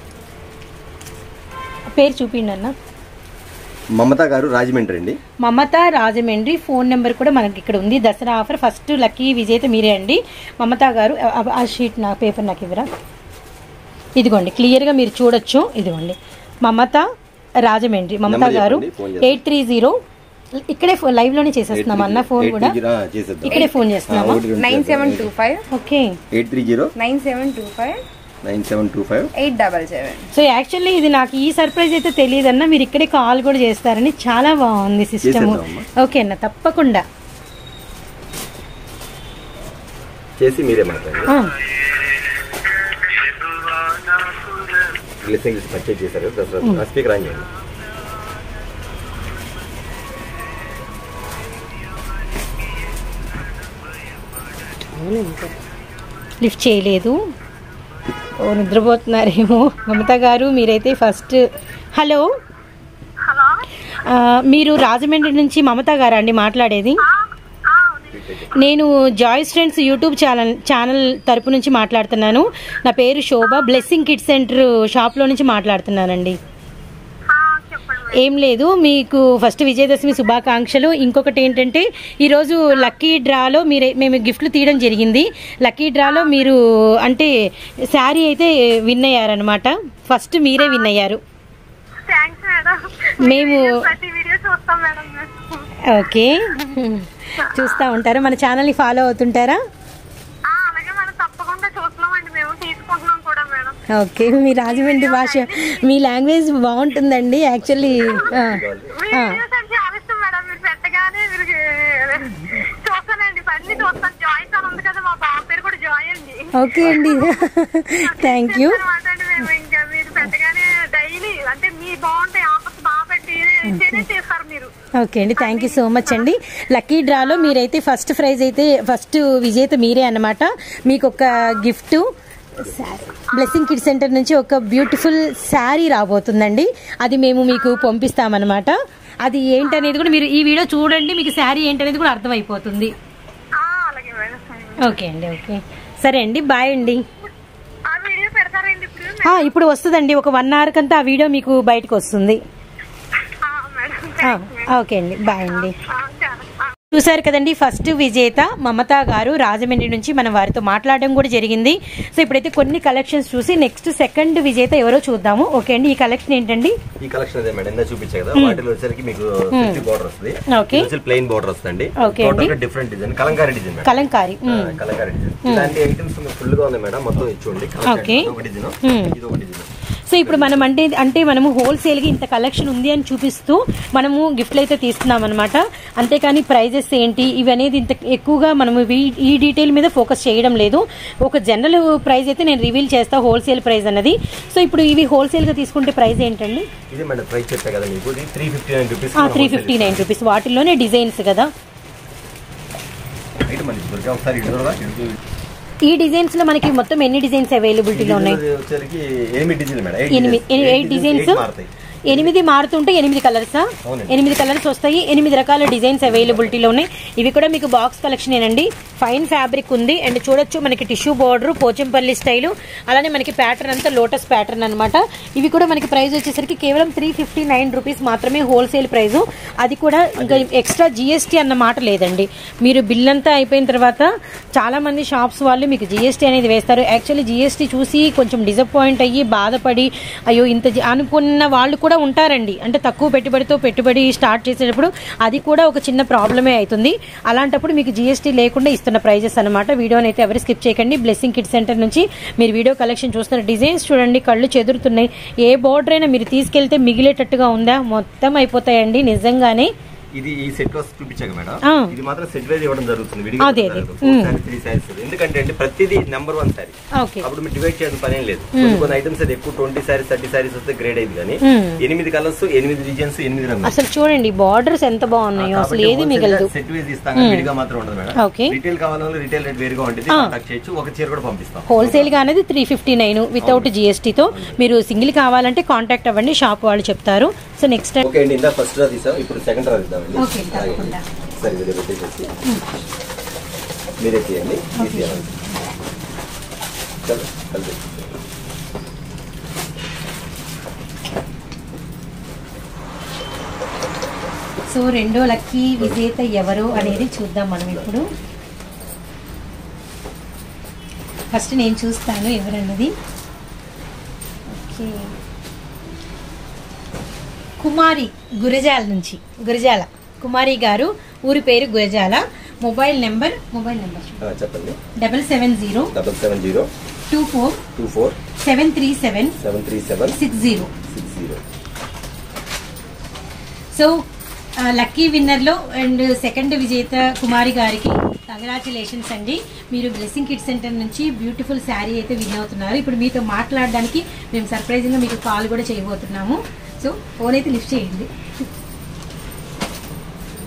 పేరు చూపిండి అన్న మమత గారు రాజమండ్రి అండి మమత రాజమండ్రి ఫోన్ నెంబర్ కూడా మనకి ఇక్కడ ఉంది దసరా ఆఫర్ ఫస్ట్ లక్కీ విజేత మీరే అండి మమత గారు ఆ- ఆ షీట్ నా పేపర్ నాకు ఇవ్వరా ఇదిగోండి క్లియర్గా మీరు చూడొచ్చు ఇదిగోండి మమత రాజమండ్రి మమత నెంబర్ గారు చెప్పండి, ఫోన్ చేస్తాను. ఎయిట్ త్రీ జీరో ఇక్కడే ఫో- లైవ్ లోనే చేసేస్తున్నాం అన్న ఫోన్ ఎయిట్ కూడా త్రీ జీరో, ఆ, చేసేద్దాం. ఇక్కడే ఫోన్ చేస్తున్నామా ఆ, ఒకటి రెండు nine seven two five okay eight three zero nine seven two five nine seven two five eight double seven so actually ఇది నాకు ఈ సర్ప్రైజ్ అయితే తెలియదన్న మీరు ఇక్కడే కాల్ కూడా చేస్తారని చాలా బాగుంది సిస్టమ్ చేసేద్దామమ్మా. ఓకే అన్న తప్పకుండా చేసి మీరే మాట్లాడండి ఆ, లిసింగ్ పర్చేజ్ చేశారు దసరా స్పీకర్ ఆన్ చేయండి లిఫ్ట్ చేయలేదు ఓ నిద్రపోతున్నారేమో మమత గారు మీరైతే ఫస్ట్ హలో ఆ, మీరు రాజమండ్రి నుంచి మమత గారా అండి మాట్లాడేది నేను joys friends YouTube channel channel తరపు నుంచి మాట్లాడుతున్నాను నా పేరు శోభ బ్లెస్సింగ్ కిడ్ సెంటర్ షాప్లో నుంచి మాట్లాడుతున్నానండి ఏం లేదు మీకు ఫస్ట్ విజయదశమి శుభాకాంక్షలు ఇంకొకటి ఏంటంటే ఈరోజు లక్కీ డ్రాలో మీరు మేము గిఫ్ట్లు తీయడం జరిగింది లక్కీ డ్రాలో మీరు అంటే శారీ అయితే విన్ అయ్యారనమాట ఫస్ట్ మీరే విన్ అయ్యారు థ్యాంక్స్ మేడం మేము ప్రతి వీడియో చూస్తాం మేడం మేము. ఓకే చూస్తూ ఉంటారా మన ఛానల్ని ఫాలో అవుతుంటారా ఆ, అలాగే మనం తప్పకుండా చూస్తున్నామండి మేము తీసుకుంటున్నాం కూడా మేడం ఓకే మీ రాజమండ్రి భాష మీ లాంగ్వేజ్ బాగుంటుందండి యాక్చువల్లీ మీ వీడియోస్ అంటే చాలా ఇష్టం మేడం మీరు పెట్టగానే మీరు చూస్తానండి అన్ని చూస్తాను జాయిస్ అని ఉంది కదా మా బాబు పేరు కూడా జాయ్ అండి ఓకే అండి థ్యాంక్ యూ అన్నమాట అండి మేము ఇంకా మీరు పెట్టగానే డైలీ అంటే మీ బాగుంటాయి ఆఫర్స్ బాగా పెట్టి ఇచ్చేనే చేస్తారు మీరు ఓకే అండి థ్యాంక్ యూ సో మచ్ అండి లక్కీ డ్రాలో మీరైతే ఫస్ట్ ప్రైజ్ అయితే ఫస్ట్ విజేత మీరే అన్నమాట మీకు ఒక గిఫ్ట్ బ్లెస్సింగ్ కిడ్ సెంటర్ నుంచి ఒక బ్యూటిఫుల్ శారీ రాబోతుందండి అది మేము మీకు పంపిస్తామన్నమాట అది ఏంటనేది కూడా మీరు ఈ వీడియో చూడండి మీకు శారీ ఏంటనేది కూడా అర్థమైపోతుంది ఆ, అలాగే మేడం ఓకే అండి ఓకే సరే అండి బాయ్ అండి ఆ వీడియో పెడతారండి ఇప్పుడు ఆ, ఇప్పుడు వస్తుందండి ఒక వన్ అవర్ కంతా ఆ వీడియో మీకు బయటకు వస్తుంది ఆ, మేడం ఆ, ఓకే అండి బాయ్ అండి ఆ, చాలా ఆ. చూసారు కదండి ఫస్ట్ విజేత మమతా గారు రాజమండ్రి నుంచి మనం వారితో మాట్లాడడం కూడా జరిగింది సో ఇప్పుడైతే కొన్ని కలెక్షన్స్ చూసి నెక్స్ట్ సెకండ్ విజేత ఎవరో చూద్దాము ఓకే అండి ఈ కలెక్షన్ ఏంటండి ఈ కలెక్షన్ అదే మేడం ఇందా చూపించా కదా వాటిలో వచ్చేసరికి మీకు ఫిఫ్టీ బోర్డర్ వస్తుంది Okay. ప్లెయిన్ బోర్డర్ వస్తుంది Okay టోటల్ అండి. గా different design Kalamkari design madam Kalamkari ఆ, కలంకారీ డిజైన్ ఇలాంటి ఐటమ్స్ ఫుల్ గా ఉంది మేడం మొత్తం ఇది చూడండి Okay. ఒక డిజైన్ ఇది ఒక డిజైన్ సో ఇప్పుడు మనం అంటే అంటే మనము హోల్సేల్ గా ఇంత కలెక్షన్ ఉంది అని చూపిస్తూ మనము గిఫ్ట్లు అయితే తీస్తున్నాం అనమాట అంతేకాని ప్రైజెస్ ఏంటి ఇవి అనేది ఇంత ఎక్కువగా మనము వీ- ఈ డీటెయిల్ మీద ఫోకస్ చేయడం లేదు ఒక జనరల్ ప్రైస్ అయితే నేను రివీల్ చేస్తా హోల్సేల్ ప్రైస్ అన్నది సో ఇప్పుడు ఇవి హోల్సేల్ గా తీసుకుంటే ప్రైస్ ఏంటండి ఇది మేడం ప్రైస్ చెప్పా కదా మీకు ఇది three fifty nine rupees three fifty nine rupees వాటిల్లోనే డిజైన్స్ కదా ఐటమ్ అండి దొరికా ఒకసారి ఇటు చూడరా? ఇటు ఈ డిజైన్స్ లో మనకి మొత్తం ఎన్ని డిజైన్స్ అవైలబిలిటీలో ఉన్నాయి ఇది వచ్చేసరికి ఎనిమిది డిజైన్లు మేడం ఎయిట్ ఎనిమిది డిజైన్స్. ఎయిట్ డిజైన్స్ ఎయిట్ మారుతాయి ఎనిమిది మారుతుంటే ఎనిమిది కలర్సా అవునండి. ఎనిమిది కలర్స్ వస్తాయి ఎనిమిది రకాల డిజైన్స్ అవైలబిలిటీలో ఉన్నాయి ఇవి కూడా మీకు బాక్స్ కలెక్షన్ ఏనండి ఫైన్ ఫ్యాబ్రిక్ ఉంది అండ్ చూడొచ్చు మనకి టిష్యూ బార్డర్ పోచంపల్లి స్టైల్ అలానే మనకి ప్యాటర్న్ అంతా లోటస్ ప్యాటర్న్ అన్నమాట ఇవి కూడా మనకి ప్రైస్ వచ్చేసరికి కేవలం త్రీ ఫిఫ్టీ నైన్ రూపీస్ మాత్రమే హోల్సేల్ ప్రైస్ అది కూడా ఇంకా ఎక్స్ట్రా జిఎస్టీ అన్న మాట లేదండి మీరు బిల్ అంతా అయిపోయిన తర్వాత చాలా మంది షాప్స్ వాళ్ళు మీకు జిఎస్టీ అనేది వేస్తారు యాక్చువల్లీ జిఎస్టీ చూసి కొంచెం డిసప్పాయింట్ అయ్యి బాధపడి అయ్యో ఇంత జి- అనుకున్న వాళ్ళు కూడా ఉంటారండి అంటే తక్కువ పెట్టుబడితో పెట్టుబడి స్టార్ట్ చేసేటప్పుడు అది కూడా ఒక చిన్న ప్రాబ్లమే అవుతుంది అలాంటప్పుడు మీకు జిఎస్టీ లేకుండా ఇస్తున్న ప్రైజెస్ అనమాట వీడియోని అయితే ఎవరు స్కిప్ చేయకండి బ్లెస్సింగ్ కిడ్ సెంటర్ నుంచి మీరు వీడియో కలెక్షన్ చూస్తున్న డిజైన్స్ చూడండి కళ్ళు చెదురుతున్నాయి ఏ బోర్డర్ అయినా మీరు తీసుకెళ్తే మిగిలేటట్టుగా ఉందా మొత్తం అయిపోతాయండి నిజంగానే ఇది ఈ సెట్ లో చూపించాక మేడం ఆ. ఇది మాత్రం సెట్ వైజ్ ఇవ్వడం జరుగుతుంది విడిగా అదే, ఇవ్వడం అదే. జరగదు. Four sarees, three sarees. ఎందుకంటే అండి ప్రతిదీ నెంబర్ వన్ సారీ ఓకే అప్పుడు మీరు డివైడ్ చేయాల్సిన పని ఏం లేదు కొన్ని కొన్ని ఐటమ్స్ అయితే ఎక్కువ ట్వంటీ సారీస్ థర్టీ సారీస్ వస్తే గ్రేడ్ అయింది కానీ ఎనిమిది కలర్స్ ఎనిమిది రీజన్స్ ఎనిమిది రంగులు అసలు చూడండి బార్డర్స్ ఎంత బాగున్నాయో అసలు ఏది మిగలదు సెట్ వేసి ఇస్తాం కానీ విడిగా మాత్రం ఉండదు మేడం ఓకే. రిటైల్ కావాలన్నా రిటైల్ రేట్ వేరుగా ఉంటుంది కాంటాక్ట్ చేయొచ్చు ఒక చీర కూడా పంపిస్తాం హోల్సేల్ గా అనేది త్రీ ఫిఫ్టీ నైన్ వితౌట్ జిఎస్టీతో మీరు సింగిల్ కావాలంటే కాంటాక్ట్ అవ్వండి షాప్ వాళ్ళు చెప్తారు సో నెక్స్ట్ టైం ఓకే అండి ఇందా ఫస్ట్ రా తీసాం ఇప్పుడు సెకండ్ రా తీద్దామండి ఓకే, తప్పకుండా. సరే ఇది పెట్టేసేసి మీరే తీయండి ఇది తీయాలి చలో కలిపి సో రెండో లక్కీ విజేత ఎవరు అనేది చూద్దాం మనం ఇప్పుడు ఫస్ట్ నేను చూస్తాను ఎవరన్నది ఓకే కుమారి గురజాల నుంచి గురజాల కుమారి గారు ఊరి పేరు Gurajala mobile number mobile number ఆ, చెప్పండి double seven zero double seven zero two four two four seven three seven seven three seven six zero six zero so lucky విన్నర్లో అండ్ సెకండ్ విజేత కుమారి గారికి కంగ్రాచులేషన్స్ అండి మీరు బ్లెస్సింగ్ కిడ్ సెంటర్ నుంచి beautiful sari అయితే win అవుతున్నారు ఇప్పుడు మీతో మాట్లాడడానికి మేము సర్ప్రైజింగ్గా మీకు కాల్ కూడా చేయబోతున్నాము సో ఫోన్ అయితే లిఫ్ట్ చేయండి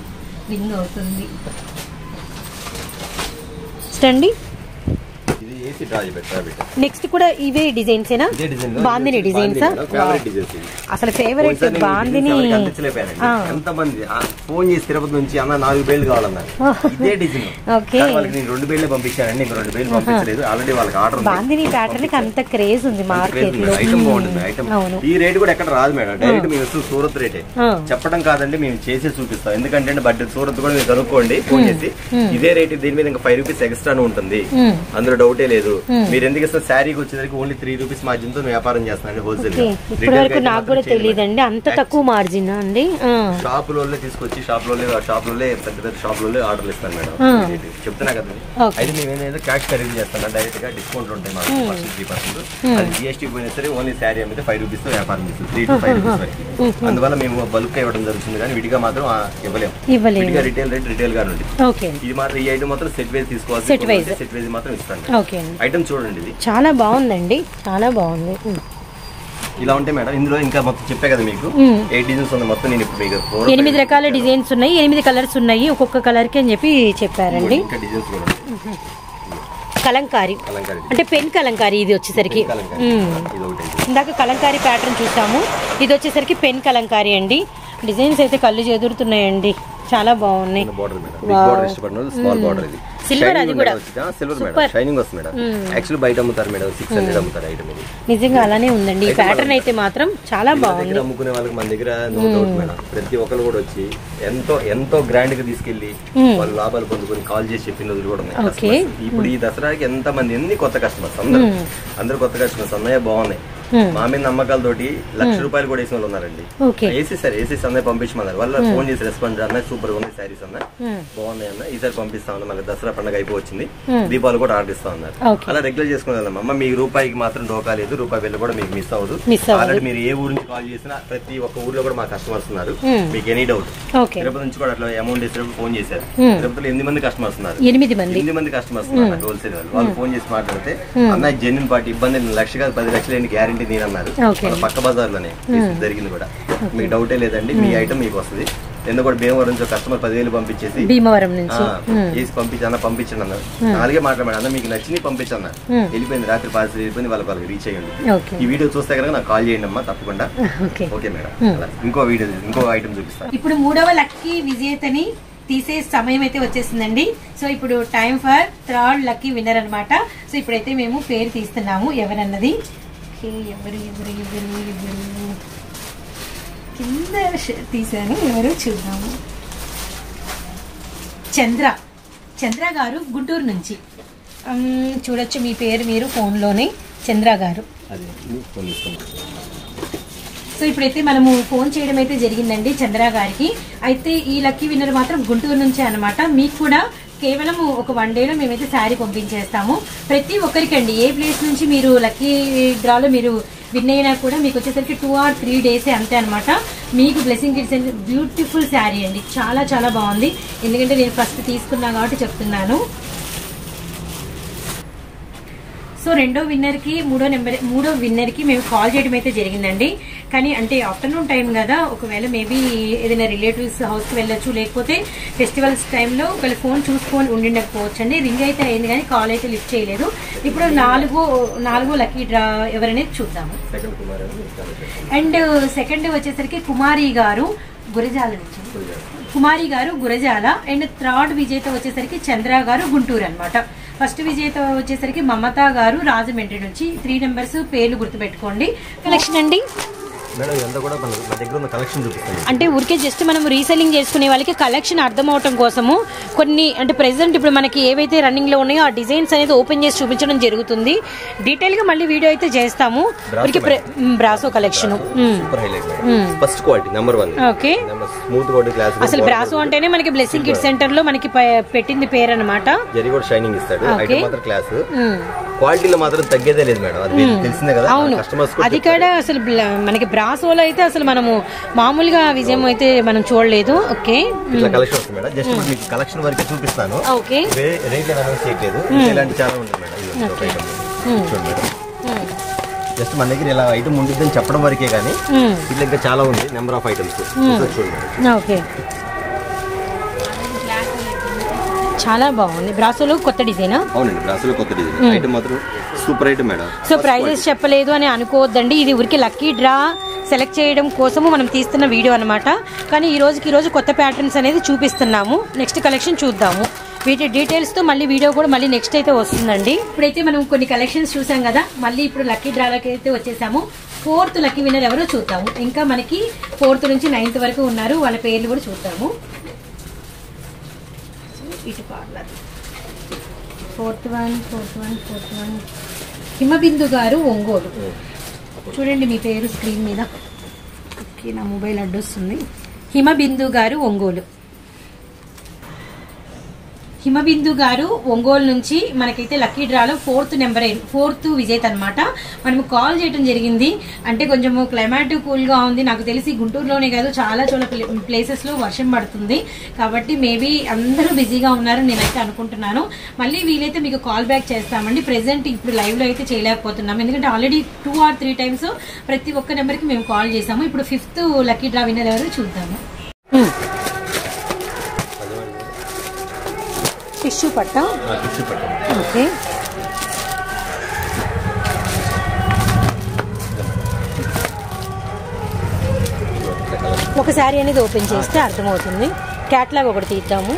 రింగ్ అవుతుంది అండి ఇది తీసి డ్రా పెట్టా పెట్టా నెక్స్ట్ కూడా ఇవే డిజైన్సేనా ఇదే డిజైన్ బాందిని డిజైన్సా ఫేవరెట్ డిజైన్స్ ఇవి అసలు ఫేవరెట్ ఒకసారి నేను బాందిని డిజైన్స్ ఎవరికి అందించలేకపోయానండి. ఆ. ఎంతమంది ఆ, ఫోన్ చేసి తిరుపతి నుంచి అన్న నాలుగు బేలు కావాలన్నారు ఇదే డిజైన్ ఓకే. కానీ వాళ్ళకి నేను రెండు బేలే పంపించానండి ఇంకా రెండు బేలు పంపించలేదు ఆల్రెడీ వాళ్ళకి ఆర్డర్ ఉంది బాందిని ప్యాటర్న్ కి అంత క్రేజ్ ఉంది మార్కెట్ లో ఐటమ్ బాగుంటుంది ఐటమ్ అవును ఈ రేట్ కూడా ఎక్కడ రాదు మేడం డైరెక్ట్ మేము వస్తూ సూరత్ రేటే ఆ. చెప్పడం కాదండి మేము చేసి చూపిస్తాం ఎందుకంటే బట్ సూరత్ కూడా మీరు కనుక్కోండి ఫోన్ చేసి ఇదే రేట్ దీని మీద ఇంకా ఫైవ్ రూపీస్ ఎక్స్ట్రా ఉంటుంది మ్మ్. అందులో డౌటే లేదు మీరు ఎందుకు ఇస్తారు శారీకి వచ్చేసరికి ఓన్లీ త్రీ రూపీస్ మార్జిన్ తో వ్యాపారం చేస్తున్నాను హోల్సేల్ ఓకే ఇప్పటి వరకు నాకు కూడా తెలియదండి అంత తక్కువ మార్జిన్ అండి ఆ. షాపులలో తీసుకొచ్చి షాపులలో షాపులలో పెద్ద పెద్ద షాపులలో ఆర్డర్లు ఇస్తాను మేడం ఆ. చెప్తున్నా కదా ఓకే. అయితే మేము ఏదైతే క్యాష్ ఖరీదు చేస్తాను డైరెక్ట్ గా డిస్కౌంట్ ఉంటాయి మాకు పర్సెంట్ త్రీ పర్సెంట్ అది జిఎస్టీ పోయినా సరే ఓన్లీ శారీ మీద ఫైవ్ రూపీస్ తో వ్యాపారం చేస్తాం త్రీ టు ఫైవ్ రూపీస్ వరకు అందువల్ల మేము బల్క్ ఇవ్వడం జరుగుతుంది కానీ విడిగా మాత్రం ఆ, ఇవ్వలేము ఇవ్వలేము విడిగా రిటైల్ రేట్ రిటైల్ గా ఉంది ఓకే ఇది మాత్రం ఈ ఐటమ్ మాత్రం సెట్ వైజ్ తీసుకోవాలి Set wise. సెట్ వైజ్ మాత్రం ఇస్తాను ఓకే అండి ఐటమ్ చూడండి ఇది చాలా బాగుందండి చాలా బాగుంది ఉమ్. ఇలా ఉంటాయి మేడం ఇందులో ఇంకా మొత్తం చెప్పే కదా మీకు మ్మ్. ఎయిట్ డిజైన్స్ ఉంది మొత్తం నేను ఇప్పుడు మీకు four or ఎనిమిది five రకాల డిజైన్స్ ఉన్నాయి ఎనిమిది కలర్స్ ఉన్నాయి ఒక్కొక్క కలర్ కి అని చెప్పి చెప్పారండి ఇంకా డిజైన్స్ కూడా ఉన్నాయి. కలంకారీ కలంకారీ అంటే పెన్ కలంకారీ ఇది వచ్చేసరికి కలంకారీ ఉమ్. ఇది ఒకటి ఇందాక కలంకారీ ప్యాటర్న్ చూసాము ఇది వచ్చేసరికి పెన్ కలంకారీ అండి డిజైన్స్ అయితే కళ్ళు చెదురుతున్నాయండి చాలా బాగున్నాయి బార్డర్ మేడం బిగ్ బార్డర్ ఇష్టపడిన వాళ్ళు స్మాల్ బార్డర్ ఇది Silver అది కూడా. Silver madam Super. షైనింగ్ వస్తుంది మేడం యాక్చువల్లీ బయట అమ్ముతారు మేడం సిక్స్ హండ్రెడ్ అమ్ముతారు ఐటమ్ ఇది నిజంగా అలానే ఉందండి ఈ ప్యాటర్న్ అయితే మాత్రం చాలా మన బాగుంది దగ్గర అమ్ముకునే వాళ్ళకి మన దగ్గర నో డౌట్ మేడం ప్రతి ఒక్కరు కూడా వచ్చి ఎంతో ఎంతో గ్రాండ్ గా తీసుకెళ్లి వాళ్ళు లాభాలు పొందుకొని కాల్ చేసి చెప్పిన రోజులు కూడా ఉన్నాయి Okay. customers. ఇప్పుడు ఈ దసరాకి ఎంత మంది ఎన్ని కొత్త కస్టమర్స్ అందరూ అందరు కొత్త కస్టమర్స్ అన్నయ్య బాగున్నాయి Hmm. మా మీద నమ్మకాలతోటి లక్ష రూపాయలు కూడా వేసిన వాళ్ళు ఉన్నారండి ఓకే ఏసీ సార్ ఏసీ అన్నయ్య పంపించమన్నారు వాళ్ళ ఫోన్ చేసి రెస్పాన్స్ అన్నయ్య సూపర్ ఉంది శారీస్ అన్న బాగున్నాయి అన్న ఈసారి పంపిస్తా ఉన్నా మళ్ళీ దసరా పండుగ అయిపోవచ్చింది దీపాలు కూడా ఆర్డర్ ఇస్తా ఉన్నారు ఓకే అలా రెగ్యులర్ చేసుకుని వెళ్దాం అమ్మ మీ రూపాయికి మాత్రం డోకా లేదు రూపాయి వెళ్ళి కూడా మీకు మిస్ అవ్వదు Miss అవ్వదు. ఆల్రెడీ మీరు ఏ ఊరు నుంచి కాల్ చేసినా ప్రతి ఒక్క ఊర్లో కూడా మా కస్టమర్స్ ఉన్నారు Hmm. మీకు ఎనీ డౌట్ ఓకే తిరుపతి నుంచి కూడా అట్లా అమౌంట్ వేసినప్పుడు ఫోన్ చేశారు Hmm. తిరుపతిలో ఎనిమిది మంది కస్టమర్స్ ఉన్నారు ఎనిమిది మంది ఎనిమిది మంది కస్టమర్స్ ఉన్నారు హోల్సేల్ వాళ్ళు వాళ్ళు ఫోన్ చేసి మాట్లాడితే అన్న జెన్యున్ పార్టీ ఇబ్బంది లేదు, లక్ష కాదు పది లక్షలు ఏంటి గ్యారంటీ నేను అన్నారు Okay. వాళ్ళ పక్క బజార్లోనే జరిగింది కూడా మీకు డౌటే లేదండి మీ ఐటమ్ మీకు వస్తుంది ఎందుకు కూడా భీమవరం నుంచి కస్టమర్ పదివేలు పంపించేసి భీమవరం ఆ, నుంచి చేసి పంపించి అన్న పంపించండి అన్నారు అలాగే మాట్లాడాడు అన్న మీకు నచ్చింది పంపించన్న Hmm. వెళ్ళిపోయింది రాత్రి పార్సల్ వెళ్ళిపోయింది వాళ్ళకి వాళ్ళకి రీచ్ అయ్యండి ఓకే ఈ వీడియో చూస్తే కనుక నాకు కాల్ చేయండి అమ్మా తప్పకుండా ఓకే ఓకే మేడం అలా. ఇంకో వీడియో ఇంకో ఐటమ్ చూపిస్తాను ఇప్పుడు మూడవ లక్కీ విజేతని తీసే సమయం అయితే వచ్చేసిందండి సో ఇప్పుడు time for third lucky winner అన్నమాట సో ఇప్పుడైతే మేము పేరు తీస్తున్నాము ఎవరన్నది ఓకే, ఎవరు ఎవరు ఎవరు ఎవరు కింద ష- తీశాను ఎవరు చూద్దాము చంద్ర చంద్ర గారు గుంటూరు నుంచి ఉమ్, చూడొచ్చు మీ పేరు మీరు ఫోన్లోనే చంద్ర గారు అదే ఫోన్ తీసుకుంటాను సో ఇప్పుడైతే మనము ఫోన్ చేయడం అయితే జరిగిందండి చంద్ర గారికి అయితే ఈ లక్కీ విన్నర్ మాత్రం గుంటూరు నుంచే అన్నమాట మీకు కూడా కేవలం ఒక వన్ డేలో మేమైతే శారీ పంపించేస్తాము ప్రతి ఒక్కరికండి ఏ ప్లేస్ నుంచి మీరు లక్కీ డ్రాలో మీరు విన్ అయినా కూడా మీకు వచ్చేసరికి టూ ఆర్ త్రీ డేసే అంతే అనమాట మీకు బ్లెస్సింగ్ కిడ్స్ బ్యూటిఫుల్ శారీ అండి చాలా చాలా బాగుంది ఎందుకంటే నేను ఫస్ట్ తీసుకున్నా కాబట్టి చెప్తున్నాను సో రెండో విన్నర్ కి మూడో నెంబర్ మూడో విన్నర్ కి మేము కాల్ చేయడం అయితే జరిగిందండి కానీ అంటే ఆఫ్టర్నూన్ టైం కదా ఒకవేళ మేబీ ఏదైనా రిలేటివ్స్ హౌస్ కి వెళ్ళొచ్చు లేకపోతే ఫెస్టివల్స్ టైంలో ఒకవేళ ఫోన్ చూసుకొని ఉండిండకపోవచ్చు అండి రింగ్ అయితే అయింది కానీ కాల్ అయితే లిఫ్ట్ చేయలేదు ఇప్పుడు నాలుగో నాలుగో లక్కీ డ్రా ఎవరనేది చూద్దాము సెకండ్ కుమార్ అని ఇస్తాను. అండ్ సెకండ్ వచ్చేసరికి కుమారి గారు గురజాల నుంచి కుమారి గారు గురజాల అండ్ థర్డ్ విజేత వచ్చేసరికి చంద్ర గారు గుంటూరు అన్నమాట ఫస్ట్ విజేత వచ్చేసరికి మమత గారు రాజమండ్రి నుంచి త్రీ నెంబర్స్ పేర్లు గుర్తుపెట్టుకోండి కలెక్షన్ అండి మేడం ఇదంతా కూడా మన మన దగ్గర ఉన్న కలెక్షన్ చూపిస్తాను అంటే ఊరికే జస్ట్ మనం రీసెల్లింగ్ చేసుకునే వాళ్ళకి కలెక్షన్ అర్థం అవటం కోసము కొన్ని అంటే ప్రెసెంట్ ఇప్పుడు మనకి ఏవైతే రన్నింగ్ లో ఉన్నాయో ఆ డిజైన్స్ అనేది ఓపెన్ చేసి చూపించడం జరుగుతుంది డీటెయిల్ గా మళ్ళీ వీడియో అయితే చేస్తాము ఊరికి brasso collection super highlight madam first quality number one okay smooth quality class అసలు బ్రాసో అంటేనే మనకి బ్లెస్సింగ్ కిడ్ సెంటర్ లో మనకి ప- పెట్టింది పేరు అనమాట జరి కూడా షైనింగ్ ఇస్తాడు Okay. ఐటమ్ మాత్రం క్లాస్ క్వాలిటీలో మాత్రం తగ్గేదే లేదు మేడం అది మీకు తెలిసిందే కదా అవును కస్టమర్స్ అది కూడా అసలు బ్ల- మనకి బ్రాసోలో అయితే అసలు మనము మామూలుగా విజయం అయితే మనం చూడలేదు ఓకే ఇట్లా కలెక్షన్ వస్తుంది మేడం జస్ట్ మీకు కలెక్షన్ వరకే చూపిస్తాను ఓకే రేట్ అనౌన్స్ చేయట్లేదు ఇంకా ఇలాంటి చాలా ఉంటుంది మేడం ఇది ఒక ఐటమ్ చూడండి మేడం జస్ట్ మన దగ్గర ఇలా ఐటమ్ ఉండిద్దని చెప్పడం వరకే కానీ ఇట్లా ఇంకా చాలా ఉంది నెంబర్ ఆఫ్ ఐటమ్స్ చూడండి మేడం ఓకే చాలా బాగుంది బ్రాసోలో కొత్త డిజైనా అవునండి బ్రాసులో కొత్త డిజైన్ ఐటమ్ మాత్రం super item madam so prizes చెప్పలేదు అని అనుకోవద్దండి ఇది ఊరికి లక్కీ డ్రా సెలెక్ట్ చేయడం కోసము మనం తీస్తున్న వీడియో అనమాట కానీ ఈ రోజుకి ఈ రోజు కొత్త ప్యాటర్న్స్ అనేది చూపిస్తున్నాము నెక్స్ట్ కలెక్షన్ చూద్దాము వీటి డీటెయిల్స్ తో మళ్ళీ వీడియో కూడా మళ్ళీ నెక్స్ట్ అయితే వస్తుందండి ఇప్పుడైతే మనం కొన్ని కలెక్షన్స్ చూసాం కదా మళ్ళీ ఇప్పుడు లక్కీ డ్రాలకి అయితే వచ్చేసాము ఫోర్త్ లక్కీ విన్నర్ ఎవరో చూద్దాము ఇంకా మనకి ఫోర్త్ నుంచి నైన్త్ వరకు ఉన్నారు వాళ్ళ పేర్లు కూడా చూద్దాము ఇటు parlour fourth one fourth one fourth one Himabindu గారు ఒంగోలు చూడండి మీ పేరు స్క్రీన్ మీద ఓకే నా మొబైల్ అడ్డొస్తుంది హిమబిందు గారు ఒంగోలు హిమబిందు గారు ఒంగోలు నుంచి మనకైతే లక్కీ డ్రాలో ఫోర్త్ నెంబర్ ఫోర్త్ విజేత అనమాట మనం కాల్ చేయడం జరిగింది అంటే కొంచెం క్లైమాట్ కూల్ గా ఉంది నాకు తెలిసి గుంటూరులోనే కాదు చాలా చాలా ప్లేసెస్ లో వర్షం పడుతుంది కాబట్టి మేబీ అందరూ బిజీగా ఉన్నారని నేనైతే అనుకుంటున్నాను మళ్ళీ వీలైతే మీకు కాల్ బ్యాక్ చేస్తామండి ప్రెసెంట్ ఇప్పుడు లైవ్ లో అయితే చేయలేకపోతున్నాం ఎందుకంటే already two or three times ప్రతి ఒక్క నెంబర్ కి మేము కాల్ చేసాము ఇప్పుడు ఫిఫ్త్ లక్కీ డ్రా విన్నర్ ఎవరు చూద్దాము టిష్యూ పట్ట టిష్యూ పట్టండి ఓకే ఒక శారీ అనేది ఓపెన్ చేస్తే అర్థమవుతుంది క్యాట్లాగ్ ఒకటి తీద్దాము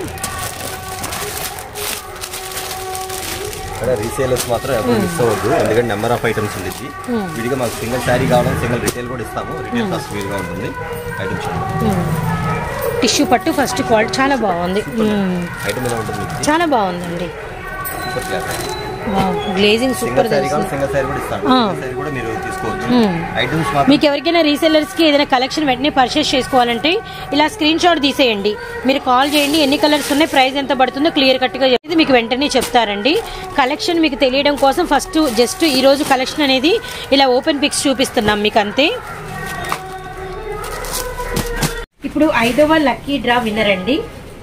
ఇక్కడ రీసేలర్స్ మాత్రం ఎవరు మిస్ అవ్వద్దు ఎందుకంటే నెంబర్ ఆఫ్ ఐటమ్స్ ఉంది విడిగా మాకు సింగిల్ శారీ కావడం సింగిల్ రిటైల్ కూడా ఇస్తాము రిటైల్ కాస్ట్ వీలుగా ఉంటుంది ఐటమ్ చూడండి టిష్యూ పట్టు ఫస్ట్ క్వాలిటీ చాలా బాగుంది మ్మ్. ఐటమ్ ఎలా ఉంటుంది మీకు చాలా బాగుందండి super class glazing super single sari కావాలి సింగిల్ శారీ కూడా ఇస్తాను ఆ. సింగిల్ శారీ కూడా మీరు తీసుకోవచ్చు మ్మ్. ఐటమ్స్ మాత్రం మీకు ఎవరికైనా రీసెల్లర్స్ కి ఏదైనా కలెక్షన్ వెంటనే పర్చేస్ చేసుకోవాలంటే ఇలా స్క్రీన్ షాట్ తీసేయండి మీరు కాల్ చేయండి ఎన్ని కలర్స్ ఉన్నాయి ప్రైస్ ఎంత పడుతుందో క్లియర్ కట్ గా చెప్పేది మీకు వెంటనే చెప్తారండి కలెక్షన్ మీకు తెలియడం కోసం ఫస్ట్ జస్ట్ ఈ రోజు కలెక్షన్ అనేది ఇలా ఓపెన్ పిక్స్ చూపిస్తున్నాం మీకు అంతే ఇప్పుడు ఐదవ లక్కీ డ్రా విన్నర్ అండి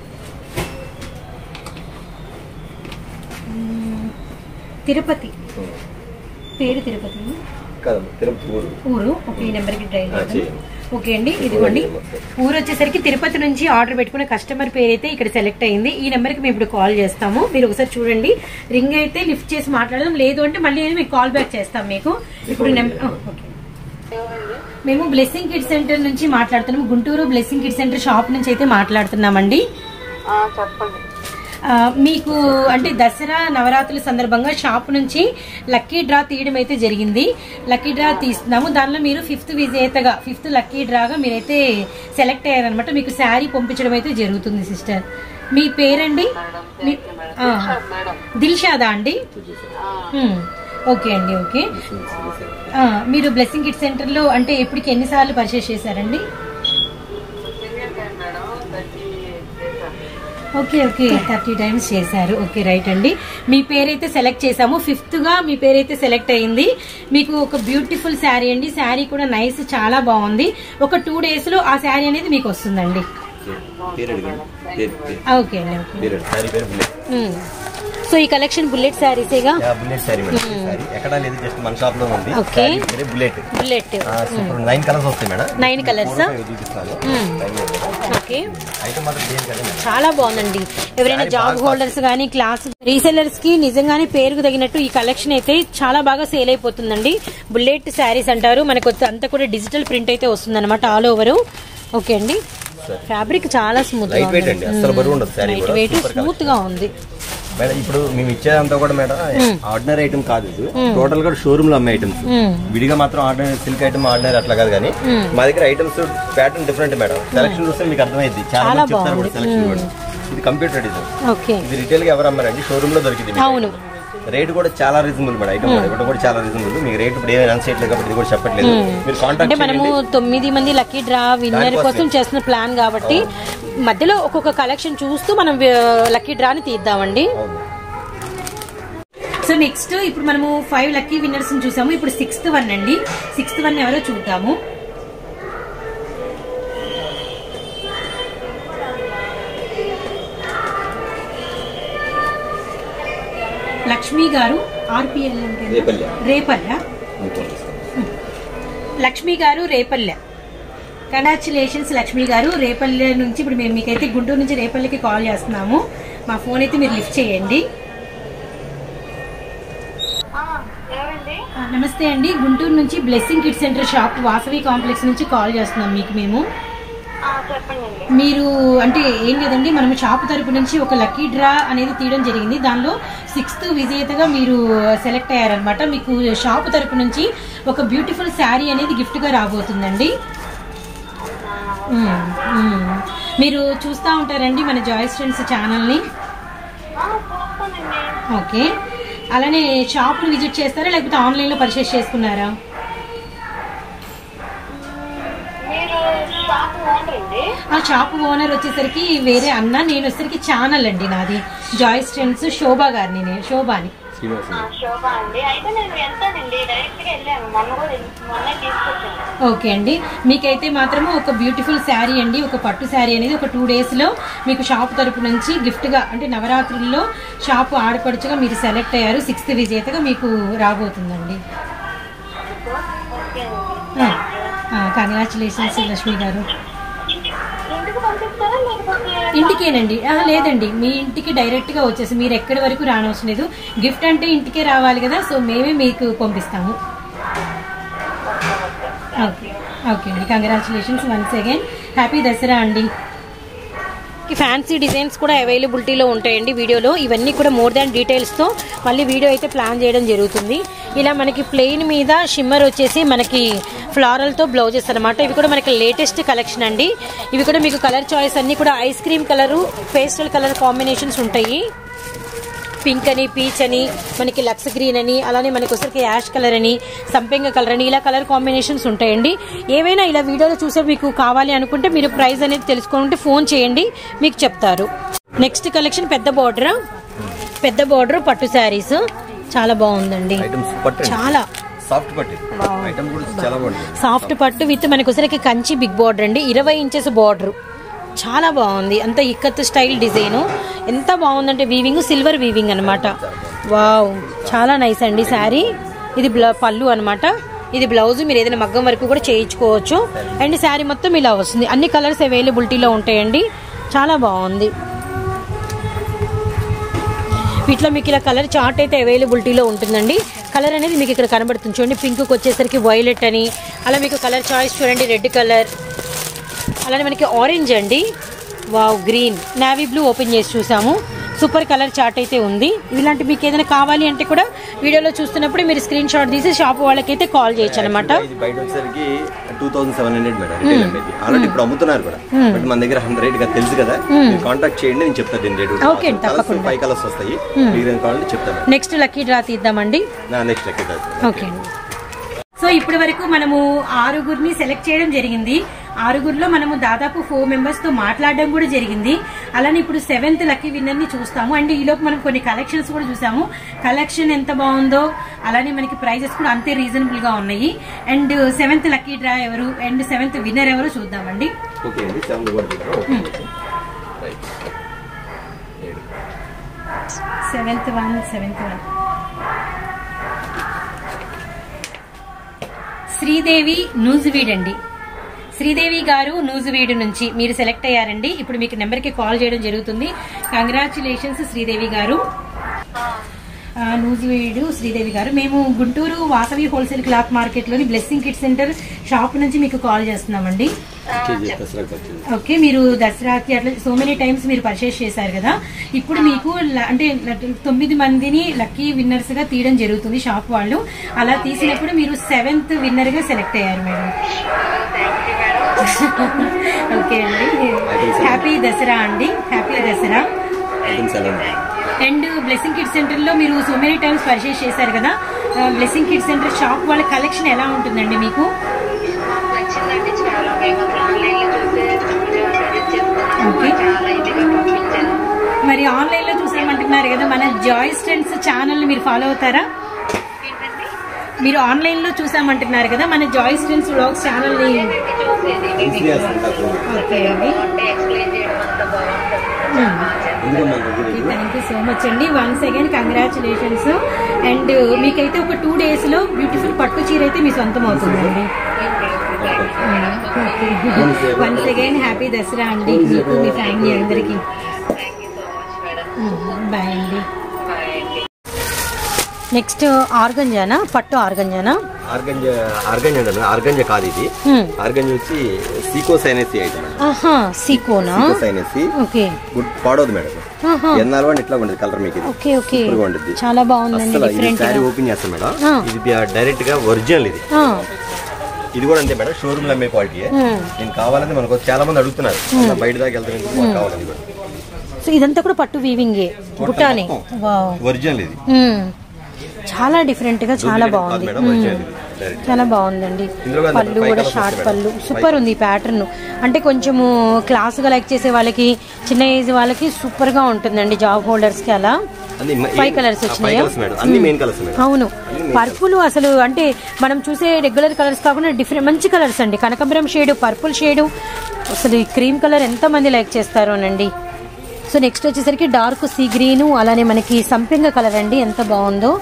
మ్మ్. తిరుపతి పేరు తిరుపతి కదమ్మా తిరుపతి ఊరు ఊరు ఓకే ఈ నెంబర్కి ట్రై ఆ, చేయండి. ఓకే అండి ఇదిగోండి ఊరు వచ్చేసరికి తిరుపతి నుంచి ఆర్డర్ పెట్టుకున్న కస్టమర్ పేరు అయితే ఇక్కడ సెలెక్ట్ అయింది ఈ నెంబర్కి మేము ఇప్పుడు కాల్ చేస్తాము మీరు ఒకసారి చూడండి రింగ్ అయితే లిఫ్ట్ చేసి మాట్లాడదాం లేదు అంటే మళ్ళీ నేను మీకు కాల్ బ్యాక్ చేస్తాం మీకు ఇప్పుడు నెంబర్ ఓకే మేము బ్లెస్సింగ్ కిడ్ సెంటర్ నుంచి మాట్లాడుతున్నాము Guntur blessing kid centre shop నుంచి అయితే మాట్లాడుతున్నామండి చెప్పండి ఆ, మీకు అంటే దసరా నవరాత్రుల సందర్భంగా షాప్ నుంచి లక్కీ డ్రా తీయడం అయితే జరిగింది లక్కీ డ్రా తీస్తున్నాము దానిలో మీరు ఫిఫ్త్ విజేతగా ఫిఫ్త్ లక్కీ డ్రాగా మీరైతే సెలెక్ట్ అయ్యారనమాట మీకు శారీ పంపించడం అయితే జరుగుతుంది సిస్టర్ మీ పేరండి మీ- ఆ, దిల్షాదా అండి హ్మ్. ఓకే అండి ఓకే ఆ, మీరు బ్లెస్సింగ్ కిట్ సెంటర్లో అంటే ఎప్పటికి ఎన్నిసార్లు పర్చేస్ చేశారండి ఓకే ఓకే థర్టీ టైమ్స్ చేశారు ఓకే రైట్ అండి మీ పేరైతే సెలెక్ట్ చేసాము ఫిఫ్త్ గా మీ పేరైతే సెలెక్ట్ అయింది మీకు ఒక బ్యూటిఫుల్ శారీ అండి శారీ కూడా నైస్ చాలా బాగుంది ఒక టూ డేస్ లో ఆ శారీ అనేది మీకు వస్తుందండి పేరు అడగండి పేరు పేరు ఆ, ఓకే అండి ఓకే పేరు శారీ పేరు బుల్లెట్ ఉమ్. సో ఈ కలెక్షన్ బుల్లెట్ శారీసేగా యా, బుల్లెట్ శారీ మేడం ఈ శారీ ఎక్కడా లేదు జస్ట్ మన షాప్ లో ఉంది ఓకే. శారీ పేరే బుల్లెట్ బుల్లెట్ ఆ, సూపర్ నైన్ కలర్స్ వస్తాయి madam nine colours four five చూపిస్తాను టైం లేదు. ఓకే ఐటమ్ మాత్రం దేని కదా మేడం చాలా బాగుందండి ఎవరైనా శారీ జాబ్ బాగా హోల్డర్స్ కానీ క్లాస్ రీసెల్లర్స్ కి నిజంగానే పేరుకు తగినట్టు ఈ కలెక్షన్ అయితే చాలా బాగా సేల్ అయిపోతుందండి బుల్లెట్ శారీస్ అంటారు మనకు వచ్చే అంతా కూడా డిజిటల్ ప్రింట్ అయితే వస్తుంది అనమాట ఆల్ ఓవర్ ఓకే అండి ఫ్యాబ్రిక్ చాలా స్మూత్ లైట్ వెయిట్ అండి అసలు బరువు ఉండదు శారీ లైట్ కూడా వెయిట్ సూపర్ స్మూత్ గా ఉంది మేడం ఇప్పుడు మేము ఇచ్చేదంతా కూడా మేడం ఆర్డినరీ ఐటమ్ కాదు ఇది టోటల్ గా షోరూమ్ లో అమ్మే ఐటమ్స్ మ్మ్. విడిగా మాత్రం ఆర్డినరీ సిల్క్ ఐటమ్ ఆర్డినరీ అట్లా కాదు కానీ మా దగ్గర items pattern different madam selection చూస్తే మీకు అర్థమైంది చాలా చాలా మంది చెప్తారు కూడా బాగుంది. సెలక్షన్ కూడా ఇది కంప్యూటర్ డిజైన్ ఓకే ఇది రిటైల్ గా ఎవరు అమ్మారండి షోరూమ్ లో దొరికింది మీకు. అవును రేట్ కూడా చాలా రీజనబుల్ మేడం ఐటమ్ కూడా ఇవ్వడం కూడా చాలా రీజనబుల్ మీకు రేట్ ఇప్పుడు ఏమైనా అనౌన్స్ చేయట్లేదు కాబట్టి ఇది కూడా చెప్పట్లేదు మీరు అంటే కాంటాక్ట్ మనము తొమ్మిది మంది లక్కీ డ్రా విన్నర్ దానికోసమే. కోసం చేస్తున్న ప్లాన్ కాబట్టి మధ్యలో ఒక్కొక్క కలెక్షన్ చూస్తూ మనం లక్కీ డ్రాని తీద్దామండి సో నెక్స్ట్ ఇప్పుడు మనము ఫైవ్ లక్కీ విన్నర్స్ చూసాము ఇప్పుడు సిక్స్త్ వన్ అండి సిక్స్త్ వన్ ఎవరో చూద్దాము లక్ష్మి గారు ఆర్పిఎల్ అంటే రేపల్లె. రేపల్ల లక్ష్మి గారు రేపల్లె కంగ్రాచులేషన్స్ లక్ష్మి గారు రేపల్లె నుంచి ఇప్పుడు మేము మీకైతే గుంటూరు నుంచి రేపల్లెకి కాల్ చేస్తున్నాము మా ఫోన్ అయితే మీరు లిఫ్ట్ చేయండి ఆ, ఎవరండి ఆ, నమస్తే అండి గుంటూరు నుంచి blessing kid centre shop Vasavi complex నుంచి కాల్ చేస్తున్నాం మీకు మేము ఆ, చెప్పండి మీరు అంటే ఏం లేదండి మనం షాప్ తరపు నుంచి ఒక లక్కీ డ్రా అనేది తీయడం జరిగింది దానిలో సిక్స్త్ విజేతగా మీరు సెలెక్ట్ అయ్యారనమాట మీకు షాప్ తరపు నుంచి ఒక బ్యూటిఫుల్ శారీ అనేది గిఫ్ట్గా రాబోతుందండి మ్మ్, మ్మ్. మీరు చూస్తూ ఉంటారండి మన జాయిస్ ఫ్రెండ్స్ ఛానల్ని ఆ, చూస్తానండి ఓకే అలానే షాప్ను విజిట్ చేస్తారా లేకపోతే ఆన్లైన్లో పర్చేస్ చేసుకున్నారా మీరు షాప్ ఓనర్ అండి ఆ షాప్ ఓనర్ వచ్చేసరికి వేరే అన్న నేను వచ్చేసరికి ఛానల్ అండి నాది జాయిస్ ఫ్రెండ్స్ శోభా గారిని నేను శోభాని శ్రీనివాస్ ఆ, శోభ అండి అయితే నేను వెళ్తానండి డైరెక్ట్ గా వెళ్ళాను మొన్న కూడా మొన్న తీసుకొచ్చాను ఓకే అండి మీకైతే మాత్రము ఒక బ్యూటిఫుల్ శారీ అండి ఒక పట్టు శారీ అనేది ఒక టూ డేస్లో మీకు షాప్ తరపు నుంచి గిఫ్ట్గా అంటే నవరాత్రుల్లో షాప్ ఆడపడుచుగా మీరు సెలెక్ట్ అయ్యారు సిక్స్త్ విజేతగా మీకు రాబోతుందండి ఓకే అండి కంగ్రాచులేషన్స్ లక్ష్మి గారు ఇంటికి పంపిస్తారా లేకపోతే ఇంటికేనండి ఆ, లేదండి మీ ఇంటికి డైరెక్ట్ గా వచ్చేసి మీరు ఎక్కడి వరకు రానవసరం లేదు గిఫ్ట్ అంటే ఇంటికే రావాలి కదా సో మేమే మీకు పంపిస్తాము ఓకే ఓకే అండి congratulations once again happy Dasara అండి ఫ్యాన్సీ డిజైన్స్ కూడా అవైలబిలిటీలో ఉంటాయండి వీడియోలో ఇవన్నీ కూడా మోర్ దాన్ డీటెయిల్స్తో మళ్ళీ వీడియో అయితే ప్లాన్ చేయడం జరుగుతుంది ఇలా మనకి ప్లెయిన్ మీద షిమ్మర్ వచ్చేసి మనకి ఫ్లారల్తో బ్లౌజెస్ అనమాట ఇవి కూడా మనకి లేటెస్ట్ కలెక్షన్ అండి ఇవి కూడా మీకు కలర్ చాయిస్ అన్ని కూడా ice cream colour pastel colour combinations ఉంటాయి పింక్ అని పీచ్ అని మనకి లక్స్ గ్రీన్ అని అలానే మనకి వచ్చరికి యాష్ కలర్ అని సంపెంగ కలర్ అని ఇలా కలర్ కాంబినేషన్స్ ఉంటాయండి ఏవైనా ఇలా వీడియోలో చూసే మీకు కావాలి అనుకుంటే మీరు ప్రైస్ అనేది తెలుసుకుంటే ఫోన్ చేయండి మీకు చెప్తారు నెక్స్ట్ కలెక్షన్ పెద్ద బార్డర్ పెద్ద బార్డర్ పట్టు శారీస్ చాలా బాగుందండి ఐటమ్స్ పట్టు చాలా సాఫ్ట్ పట్టు ఐటమ్ కూడా చాలా బాగుంటుంది సాఫ్ట్ పట్టు విత్ మనకి వచ్చరికి కంచి బిగ్ బార్డర్ అండి ఇరవై ఇంచెస్ బార్డర్ చాలా బాగుంది అంత ఇక్కత్ స్టైల్ డిజైన్ ఎంత బాగుందంటే వీవింగ్ సిల్వర్ వీవింగ్ అనమాట వావ్ చాలా నైస్ అండి శారీ ఇది బ్ల- పళ్ళు అనమాట ఇది బ్లౌజ్ మీరు ఏదైనా మగ్గం వరకు కూడా చేయించుకోవచ్చు అండ్ శారీ మొత్తం ఇలా వస్తుంది అన్ని కలర్స్ అవైలబిలిటీలో ఉంటాయండి చాలా బాగుంది వీటిలో మీకు ఇలా కలర్ చార్ట్ అయితే అవైలబిలిటీలో ఉంటుందండి కలర్ అనేది మీకు ఇక్కడ కనబడుతుంది చూడండి పింక్కి వచ్చేసరికి వైలెట్ అని అలా మీకు కలర్ చాయిస్ చూడండి రెడ్ కలర్ అలానే మనకి ఆరెంజ్ అండి wow green navy blue open చేసి చూసాము సూపర్ కలర్ చార్ట్ అయితే ఉంది ఇలాంటి మీకు ఏదైనా కావాలి అంటే కూడా వీడియోలో చూస్తున్నప్పుడు మీరు స్క్రీన్ షాట్ తీసి షాప్ వాళ్ళకైతే కాల్ చేయొచ్చు అనమాట ఇది బయట వచ్చేసరికి two thousand seven hundred madam retail అనేది ఆల్రెడీ ఇప్పుడు అమ్ముతున్నారు కూడా బట్ మన దగ్గర హండ్రెడ్ రేట్ గా తెలుసు కదా మీరు కాంటాక్ట్ చేయండి నేను చెప్తాను దీని రేట్ Okay, తప్పకుండా. ఫైవ్ కలర్స్ వస్తాయి మీరు ఏం కావాలంటే చెప్తాను నెక్స్ట్ లక్కీ డ్రా తీద్దామండి నా నెక్స్ట్ లెక్క ఓకే సో ఇప్పటి వరకు మనము ఆరుగురిని సెలెక్ట్ చేయడం జరిగింది ఆరుగురిలో మనము దాదాపు ఫోర్ మెంబర్స్ తో మాట్లాడడం కూడా జరిగింది అలానే ఇప్పుడు సెవెంత్ లక్కీ విన్నర్ ని చూస్తాము అండ్ ఈలోపు మనం కొన్ని కలెక్షన్స్ కూడా చూసాము కలెక్షన్ ఎంత బాగుందో అలానే మనకి ప్రైజెస్ కూడా అంతే రీజనబుల్ గా ఉన్నాయి అండ్ సెవెంత్ లక్కీ డ్రా ఎవరు అండ్ సెవెంత్ విన్నర్ ఎవరు చూద్దామండి ఓకే అండి సెవెన్ కూడా చూద్దాం. రైట్. ఏడు. Seventh one seventh one Sridevi Nuzvid అండి శ్రీదేవి గారు నూజువీడు నుంచి మీరు సెలెక్ట్ అయ్యారండి ఇప్పుడు మీకు నెంబర్కి కాల్ చేయడం జరుగుతుంది కంగ్రాచులేషన్స్ శ్రీదేవి గారు ఆ, నూజివీడు శ్రీదేవి గారు మేము గుంటూరు వాసవి హోల్సేల్ క్లాత్ మార్కెట్లోని బ్లెస్సింగ్ కిట్ సెంటర్ షాప్ నుంచి మీకు కాల్ చేస్తున్నామండి కేజీ దసరాకి వచ్చింది ఓకే మీరు దసరాకి అట్లా సో మెనీ టైమ్స్ మీరు పర్చేస్ చేశారు కదా ఇప్పుడు మీకు ల- అంటే ల- తొమ్మిది మందిని లక్కీ విన్నర్స్ గా తీయడం జరుగుతుంది షాప్ వాళ్ళు అలా తీసినప్పుడు మీరు సెవెంత్ విన్నర్ గా సెలెక్ట్ అయ్యారు మేడం ఓకే అండి హ్యాపీ దసరా అండి హ్యాపీ దసరా ఐటమ్స్ ఎలా ఉన్నాయి అండ్ బ్లెస్సింగ్ కిడ్ సెంటర్ లో మీరు సో మెనీ టైమ్స్ పర్చేస్ చేశారు కదా బ్లెస్సింగ్ కిడ్ సెంటర్ షాప్ వాళ్ళ కలెక్షన్ ఎలా ఉంటుందండి మీకు నచ్చిందండి చాలా మేము ఆన్లైన్ లో చూసి సెలెక్ట్ చేసుకున్నాము Okay. చాలా ఇదిగా పంపించాను మరి ఆన్లైన్ లో చూసామంటున్నారు కదా మన జాయ్ స్టెంట్స్ ఛానల్ మీరు ఫాలో అవుతారా ఏంటండి మీరు ఆన్లైన్ లో చూసామంటున్నారు కదా మన జాయ్ స్టెంట్స్ వ్లాగ్స్ ఛానల్ ని చూసేది ఈజీగా వస్తుంది ఓకే అండి అంటే ఎక్స్ప్లెయిన్ చేయడం అంతా బాగుంటుంది ఎందుకంటే మన దగ్గర ఇది థ్యాంక్ యూ సో మచ్ అండి వన్స్ అగైన్ కంగ్రాచులేషన్స్ అండ్ మీకైతే ఒక టూ డేస్ లో బ్యూటిఫుల్ పట్టు చీర అయితే మీ సొంతం అవుతుందండి వన్స్ అగైన్ హ్యాపీ దసరా అండి మీకు మీ ఫ్యామిలీ అందరికి thank you so much madam bye అండి నెక్స్ట్ ఆర్గంజానా పట్టు ఆర్గంజానా ఆర్గంజ ఆర్గంజ అంటారు ఆర్గంజ కాదు ఇది హ్మ్. ఆర్గంజ వచ్చి సీకోసైనసీ ఐటమ్ అండి ఆహా సీకోనా సీకోసైనసీ ఓకే గుడ్ పాడవదు మేడం ఆహా ఎన్నాళ్ళు వాడి ఇట్లా ఉండదు కలర్ మీకు ఇది ఓకే ఓకే సూపర్గా ఉంటుంది చాలా బాగుందండి అసలు ఇది డిఫరెంట్ శారీ ఓపెన్ చేస్తాం మేడం ఆ. ఇది డైరెక్ట్ గా ఒరిజినల్ ఇది ఇది కూడా అంతే మేడం షోరూమ్ లో అమ్మే క్వాలిటీ నేను కావాలని మనకు చాలా మంది అడుగుతున్నారు అలా బయట దాకా వెళ్తాను మాకు కావాలని కూడా సో ఇదంతా కూడా పట్టు వీవింగే బుట్టానే వావ్ ఒరిజినల్ ఇది మ్మ్. చాలా డిఫరెంట్ గా చాలా Duplicate కాదు బాగుంది మేడం మ్మ్. ఒరిజినల్ ఇది డైరెక్ట్ చాలా బాగుందండి ఇందులో కూడా పళ్ళు five కూడా colours షార్ట్ వస్తాయి పళ్ళు మేడం. సూపర్ ఉంది ఈ ప్యాటర్న్ అంటే కొంచెము క్లాస్ గా లైక్ చేసే వాళ్ళకి చిన్న ఏజ్ వాళ్ళకి సూపర్ గా ఉంటుందండి జాబ్ హోల్డర్స్ కి అలా అన్ని ఫైవ్ కలర్స్ ఫైవ్ వచ్చినాయా కలర్స్ మేడం అన్ని మెయిన్ కలర్స్ మేడం అవును అన్ని main పర్పుల్ అసలు అంటే మనం చూసే రెగ్యులర్ కలర్స్ కాకుండా డిఫరెంట్ మంచి కలర్స్ అండి కనకంబరం షేడ్ పర్పుల్ షేడ్ అసలు ఈ క్రీమ్ కలర్ ఎంత మంది లైక్ చేస్తారు అనండి సో నెక్స్ట్ వచ్చేసరికి డార్క్ సీ గ్రీన్ అలానే మనకి సంపింగ కలర్ అండి ఎంత బాగుందో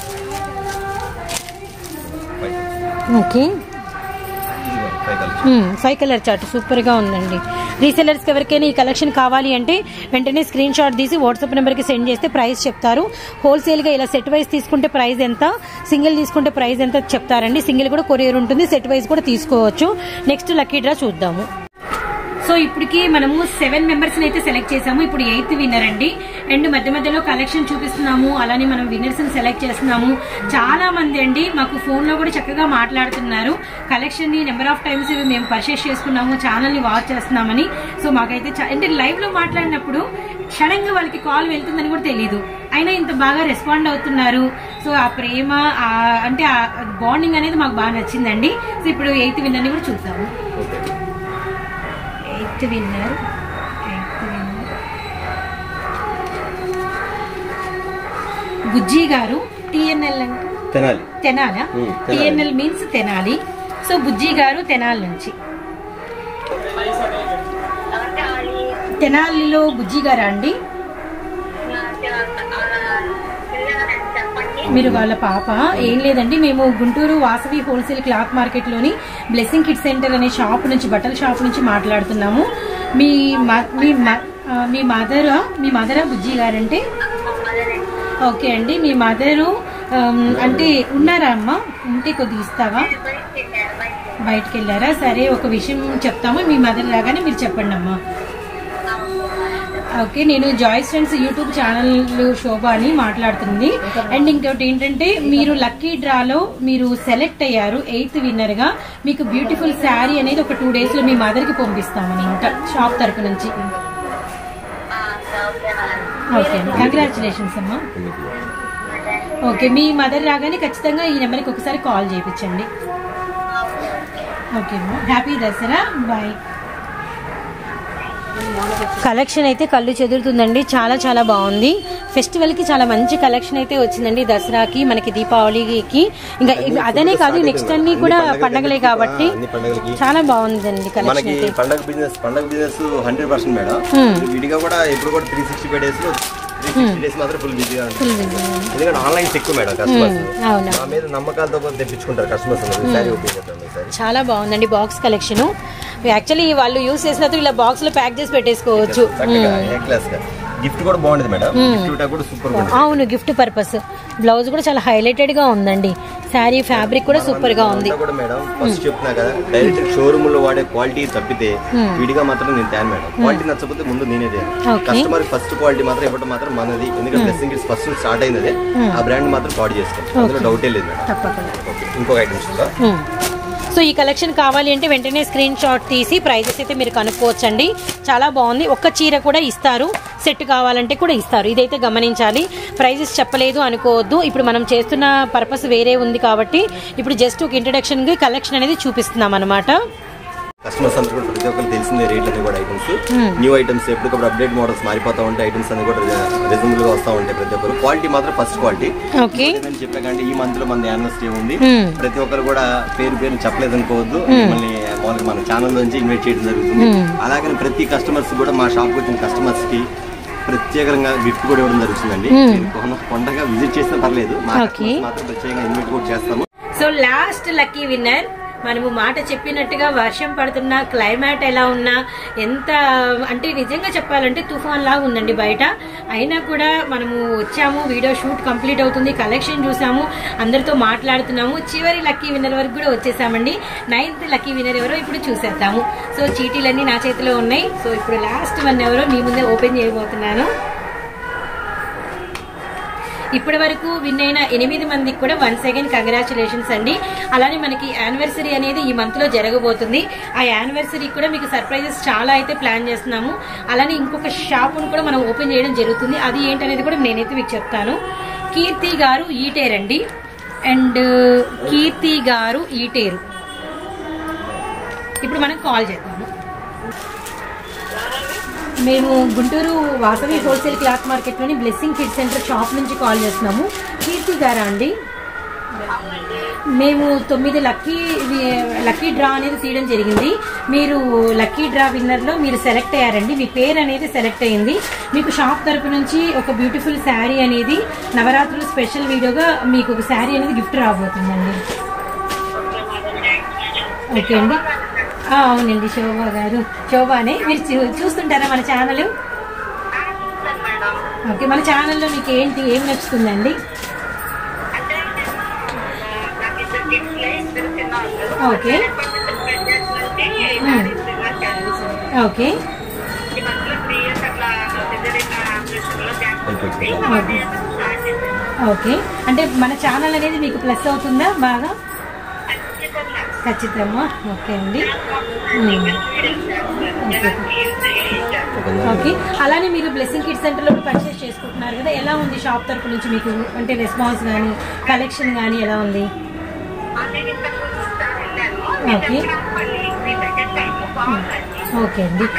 okay five colours five colour chart super గా ఉందండి రీసెలర్స్ కి ఎవరికైనా ఈ కలెక్షన్ కావాలి అంటే వెంటనే స్క్రీన్ షాట్ తీసి వాట్సాప్ నెంబర్ కి సెండ్ చేస్తే ప్రైస్ చెప్తారు హోల్సేల్ గా ఇలా సెట్ వైజ్ తీసుకుంటే ప్రైస్ ఎంత సింగిల్ తీసుకుంటే ప్రైస్ ఎంత చెప్తారండి సింగిల్ కూడా కొరియర్ ఉంటుంది సెట్ వైజ్ కూడా తీసుకోవచ్చు నెక్స్ట్ లక్కీ డ్రా చూద్దాము సో ఇప్పటికి మనము సెవెన్ మెంబర్స్ అయితే సెలెక్ట్ చేసాము ఇప్పుడు ఎయిత్ విన్నర్ అండి అండ్ మధ్య మధ్యలో కలెక్షన్ చూపిస్తున్నాము అలానే మనం విన్నర్స్ సెలెక్ట్ చేస్తున్నాము చాలా మంది అండి మాకు ఫోన్ లో కూడా చక్కగా మాట్లాడుతున్నారు కలెక్షన్ ని నెంబర్ ఆఫ్ టైమ్స్ ఇవి మేము పర్చేస్ చేసుకున్నాము ఛానల్ ని వాచ్ చేస్తున్నామని సో మాకైతే చా- అంటే లైవ్ లో మాట్లాడినప్పుడు క్షణంగా వాళ్ళకి కాల్ వెళ్తుందని కూడా తెలియదు అయినా ఇంత బాగా రెస్పాండ్ అవుతున్నారు సో ఆ ప్రేమ ఆ అంటే ఆ బాండింగ్ అనేది మాకు బాగా నచ్చిందండి సో ఇప్పుడు ఎయిత్ విన్నర్ ని కూడా చూద్దాము okay eighth winner eighth winner Bujji గారు టిఎన్ఎల్ అంటే తినాలి తెనాలా Hmm, Tenali. TNL means Tenali so Bujji గారు తెనాలి నుంచి తెనాలిలో బుజ్జి గారా అండి చెప్పండి మీరు వాళ్ళ పాప ఏం లేదండి మేము Guntur Vasavi wholesale cloth market లోని బ్లెస్సింగ్ కిడ్ సెంటర్ అనే షాప్ నుంచి బట్టల షాప్ నుంచి మాట్లాడుతున్నాము మీ మ- మీ మ- ఆ, మీ మదర్ మీ మదరా బుజ్జి గారంటే ఓకే అండి మీ మదరు ఆమ్, అంటే ఉన్నారా అమ్మ ఉంటే కొద్దిగా ఇస్తావా బయటికి వెళ్ళారా సరే ఒక విషయం చెప్తాము మీ మదర్ రాగానే మీరు చెప్పండి అమ్మా ఓకే నేను joys friends YouTube channel Shobha అని మాట్లాడుతుంది అండ్ ఇంకోటి ఏంటంటే మీరు లక్కీ డ్రాలో మీరు సెలెక్ట్ అయ్యారు ఎయిత్ విన్నర్ గా మీకు బ్యూటిఫుల్ శారీ అనేది ఒక టూ డేస్ లో మీ మదర్ కి పంపిస్తామని ఇంకా షాప్ తరపు నుంచి ఓకే కంగ్రాచులేషన్స్ అమ్మా ఓకే మీ మదర్ రాగానే ఖచ్చితంగా ఈ నెంబర్కి ఒకసారి కాల్ చేయించండి ఓకే అమ్మా హ్యాపీ దసరా బాయ్ కలెక్షన్ అయితే కళ్ళు చెదురుతుందండి చాలా చాలా బాగుంది ఫెస్టివల్ కి చాలా మంచి కలెక్షన్ అయితే వచ్చిందండి దసరాకి మనకి దీపావళికి ఇంకా ఇవి అదనే కాదు నెక్స్ట్ అన్ని కూడా పండగలే కాబట్టి అన్ని పండగలకి చాలా బాగుందండి కలెక్షన్ మనకి అయితే పండగ బిజినెస్ పండగ business hundred percent madam Hmm. విడిగా కూడా ఇప్పుడు కూడా త్రీ సిక్స్టీ ఫైవ్ డేస్ లో త్రీ సిక్స్టీ డేస్ మాత్రం ఫుల్ బిజీగా ఉంటుంది ఎందుకంటే ఆన్లైన్స్ ఎక్కువ మేడం కస్టమర్స్ అవునా మా మీద నమ్మకాలతో కొంత తెప్పించుకుంటారు కస్టమర్స్ సారీ ఓపెన్ చేద్దాం ఈసారి చాలా బాగుందండి బాక్స్ కలెక్షన్ యాక్చువల్లీ వాళ్ళు యూస్ చేసిన తర్వాత ఇలా బాక్స్ లో ప్యాక్ చేసి పెట్టేసుకోవచ్చు చక్కగా ఏ క్లాస్ గా గిఫ్ట్ కూడా బాగుంటుంది మేడం గిఫ్ట్ కూడా సూపర్ గా ఉంటుంది అవును గిఫ్ట్ పర్పస్ బ్లౌజ్ కూడా చాలా హైలైటెడ్ గా ఉందండి శారీ ఫ్యాబ్రిక్ కూడా సూపర్ గా ఉంది అంతా కూడా మేడం ఫస్ట్ చెప్తున్నా కదా డైరెక్ట్ షోరూమ్ లో వాడే క్వాలిటీ తప్పితే విడిగా మాత్రం నేను తేను మేడం క్వాలిటీ నచ్చకపోతే ముందు నేనే తేను Okay. కస్టమర్ ఫస్ట్ క్వాలిటీ మాత్రం ఇవ్వడం మాత్రం మనది ఎందుకంటే బ్లెస్సింగ్ కిడ్స్ ఫస్ట్ స్టార్ట్ అయినదే ఆ బ్రాండ్ మాత్రం పాడు చేస్తాం అందులో డౌటే లేదు మేడం తప్పకుండా ఓకే ఇంకొక ఐటమ్స్ ఉందా మ్మ్. సో ఈ కలెక్షన్ కావాలి అంటే వెంటనే స్క్రీన్ షాట్ తీసి ప్రైజెస్ అయితే మీరు కనుక్కోవచ్చండి చాలా బాగుంది ఒక్క చీర కూడా ఇస్తారు సెట్ కావాలంటే కూడా ఇస్తారు ఇదైతే గమనించాలి ప్రైజెస్ చెప్పలేదు అనుకోవద్దు ఇప్పుడు మనం చేస్తున్న పర్పస్ వేరే ఉంది కాబట్టి ఇప్పుడు జస్ట్ ఒక ఇంట్రడక్షన్ కి కలెక్షన్ అనేది చూపిస్తున్నాం అనమాట కస్టమర్స్ అందరూ కూడా ప్రతి ఒక్కరు తెలిసిందే రేట్లు అన్ని కూడా ఐటమ్స్ న్యూ ఐటమ్స్ ఎప్పటికప్పుడు అప్డేట్ మోడల్స్ మారిపోతా ఉంటాయి ఐటమ్స్ అన్ని కూడా రీజనబుల్ గా వస్తూ ఉంటాయి ప్రతి ఒక్కరు క్వాలిటీ మాత్రం ఫస్ట్ క్వాలిటీ ఓకే నేను చెప్పాకంటే ఈ మంత్ లో మన యానివర్సరీ ఉంది మ్మ్. ప్రతి ఒక్కరు కూడా పేరు పేరు చెప్పలేదు అనుకోవద్దు మిమ్మల్ని మామూలుగా మన ఛానల్ నుంచి ఇన్వైట్ చేయడం జరుగుతుంది అలాగని ప్రతి కస్టమర్స్ కూడా మా షాప్ కి వచ్చిన కస్టమర్స్ కి ప్రత్యేకంగా గిఫ్ట్ కూడా ఇవ్వడం జరుగుతుందండి మీరు కొన- కొండగా విజిట్ చేసినా పర్లేదు మా Okay. customers మాత్రం ప్రత్యేకంగా ఇన్వైట్ కూడా చేస్తాము సో లాస్ట్ లక్కీ విన్నర్ మనము మాట చెప్పినట్టుగా వర్షం పడుతున్నా క్లైమేట్ ఎలా ఉన్నా ఎంత అంటే నిజంగా చెప్పాలంటే తుఫాన్ లాగా ఉందండి బయట అయినా కూడా మనము వచ్చాము వీడియో షూట్ కంప్లీట్ అవుతుంది కలెక్షన్ చూసాము అందరితో మాట్లాడుతున్నాము చివరి లక్కీ విన్నర్ వరకు కూడా వచ్చేసామండి నైన్త్ లక్కీ విన్నర్ ఎవరో ఇప్పుడు చూసేద్దాము సో చీటీలన్నీ నా చేతిలో ఉన్నాయి సో ఇప్పుడు లాస్ట్ వన్ ఎవరో మీ ముందే ఓపెన్ చేయబోతున్నాను ఇప్పటి వరకు విన్ అయిన ఎనిమిది మందికి కూడా వన్ సెకండ్ కంగ్రాచులేషన్స్ అండి అలానే మనకి యానివర్సరీ అనేది ఈ మంత్ లో జరగబోతుంది ఆ యానివర్సరీ కూడా మీకు సర్ప్రైజెస్ చాలా అయితే ప్లాన్ చేస్తున్నాము అలానే ఇంకొక షాప్ కూడా మనం ఓపెన్ చేయడం జరుగుతుంది అది ఏంటనేది కూడా నేనైతే మీకు చెప్తాను కీర్తి గారు ఈటేరండి అండ్ కీర్తి గారు ఈటేరు ఇప్పుడు మనం కాల్ చేద్దాము మేము గుంటూరు వాసవి హోల్సేల్ క్లాత్ మార్కెట్లోని బ్లెస్సింగ్ కిడ్ సెంటర్ షాప్ నుంచి కాల్ చేస్తున్నాము కీర్తి గారా అండి మేము తొమ్మిది లక్కీ లక్కీ డ్రా అనేది తీయడం జరిగింది మీరు లక్కీ డ్రా విన్నర్లో మీరు సెలెక్ట్ అయ్యారండి మీ పేరు అనేది సెలెక్ట్ అయింది మీకు షాప్ తరపు నుంచి ఒక బ్యూటిఫుల్ శారీ అనేది నవరాత్రులు స్పెషల్ వీడియోగా మీకు ఒక శారీ అనేది గిఫ్ట్ రాబోతుందండి ఓకే అండి ఆ, అవునండి శోభ గారు శోభానే మీరు చూ- చూస్తుంటారా మన ఛానల్ మేడం ఓకే మన ఛానల్లో మీకు ఏంటి ఏం నచ్చుతుందండి అంటే నాకు ఇద్దరు కిడ్స్ ఇద్దరు చిన్న వాళ్ళు ఓకే ఓకే ఈ మధ్యలో త్రీ ఇయర్స్ అట్లా సిజరీన్ ఆపరేషన్ లో గ్యాప్ ఓకే. ఓకే. ఓకే అంటే మన ఛానల్ అనేది మీకు ప్లస్ అవుతుందా బాగా ఖచ్చితంగా ఓకే అండి ఉమ్. ఓకే అలానే మీరు బ్లెస్సింగ్ కిడ్ సెంటర్లో కూడా పర్చేస్ చేసుకుంటున్నారు కదా ఎలా ఉంది షాప్ తరపు నుంచి మీకు అంటే రెస్పాన్స్ కానీ కలెక్షన్ కానీ ఎలా ఉంది ఓకే. ఓకే అండి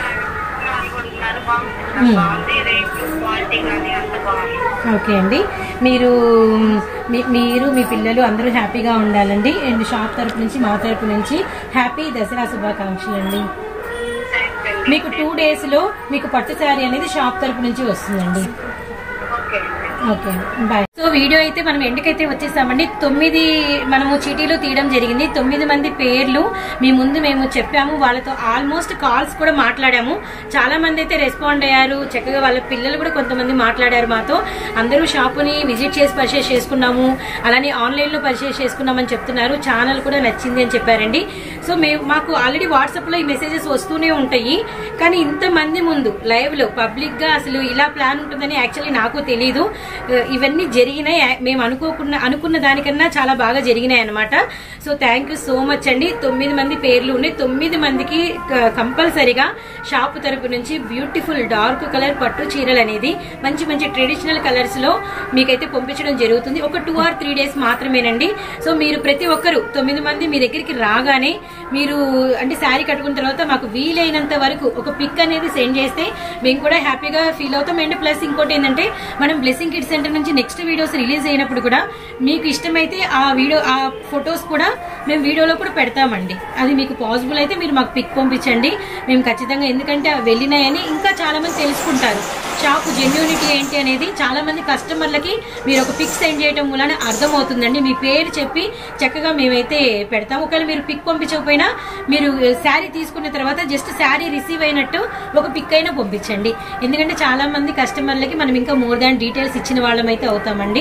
ఓకే అండి మీరు మీ- మీరు మీ పిల్లలు అందరూ హ్యాపీగా ఉండాలండి అండ్ షాప్ తరపు నుంచి మా తరపు నుంచి హ్యాపీ దసరా శుభాకాంక్షలు అండి మీకు టూ డేస్ లో మీకు పట్టు శారీ అనేది షాప్ తరపు నుంచి వస్తుందండి ఓకే బాయ్ సో వీడియో అయితే మనం ఎండుకైతే వచ్చేసామండి తొమ్మిది మనము చీటీలు తీయడం జరిగింది తొమ్మిది మంది పేర్లు మీ ముందు మేము చెప్పాము వాళ్ళతో ఆల్మోస్ట్ కాల్స్ కూడా మాట్లాడాము చాలా మంది అయితే రెస్పాండ్ అయ్యారు చక్కగా వాళ్ళ పిల్లలు కూడా కొంతమంది మాట్లాడారు మాతో అందరూ షాపుని విజిట్ చేసి పర్చేస్ చేసుకున్నాము అలానే ఆన్లైన్ లో పర్చేస్ చేసుకున్నామని చెప్తున్నారు ఛానల్ కూడా నచ్చింది అని చెప్పారండి సో మేము మాకు ఆల్రెడీ వాట్సాప్ లో ఈ మెసేజెస్ వస్తూనే ఉంటాయి కానీ ఇంతమంది ముందు లైవ్ లో పబ్లిక్ గా అసలు ఇలా ప్లాన్ ఉంటుందని యాక్చువల్లీ నాకు తెలీదు ఆ, ఇవన్నీ జరిగినాయి ఆ, మేము అనుకోకుండా అనుకున్న దానికన్నా చాలా బాగా జరిగినాయి అనమాట so thank you so much అండి తొమ్మిది మంది పేర్లు ఉన్నాయి తొమ్మిది మందికి కంపల్సరిగా షాప్ తరపు నుంచి బ్యూటిఫుల్ డార్క్ కలర్ పట్టు చీరలు అనేది మంచి మంచి ట్రెడిషనల్ కలర్స్ లో మీకైతే పంపించడం జరుగుతుంది ఒక టూ ఆర్ త్రీ డేస్ మాత్రమేనండి సో మీరు ప్రతి ఒక్కరు తొమ్మిది మంది మీ దగ్గరికి రాగానే మీరు అంటే శారీ కట్టుకున్న తర్వాత మాకు వీలైనంత వరకు ఒక పిక్ అనేది సెండ్ చేస్తే మేము కూడా హ్యాపీగా ఫీల్ అవుతాం అండ్ ప్లస్ ఇంకోటి ఏంటంటే మనం బ్లెస్సింగ్ కిడ్ సెంటర్ నుంచి నెక్స్ట్ వీడియోస్ రిలీజ్ అయినప్పుడు కూడా మీకు ఇష్టమైతే ఆ వీడియో ఆ ఫొటోస్ కూడా మేము వీడియోలో కూడా పెడతామండి అది మీకు పాసిబుల్ అయితే మీరు మాకు పిక్ పంపించండి మేము ఖచ్చితంగా ఎందుకంటే అవి వెళ్ళినాయని ఇంకా చాలా మంది తెలుసుకుంటారు షాప్ జెన్యూనిటీ ఏంటి అనేది చాలా మంది కస్టమర్లకి మీరు ఒక పిక్ సెండ్ చేయడం వలన అర్థమవుతుందండి మీ పేరు చెప్పి చక్కగా మేమైతే పెడతాం ఒకవేళ మీరు పిక్ పంపించకపోయినా మీరు శారీ తీసుకున్న తర్వాత జస్ట్ శారీ రిసీవ్ అయినట్టు ఒక పిక్ అయినా పంపించండి ఎందుకంటే చాలా మంది కస్టమర్లకి మనం ఇంకా మోర్ దాన్ డీటెయిల్స్ ఇచ్చిన వాళ్ళం అయితే అవుతామండి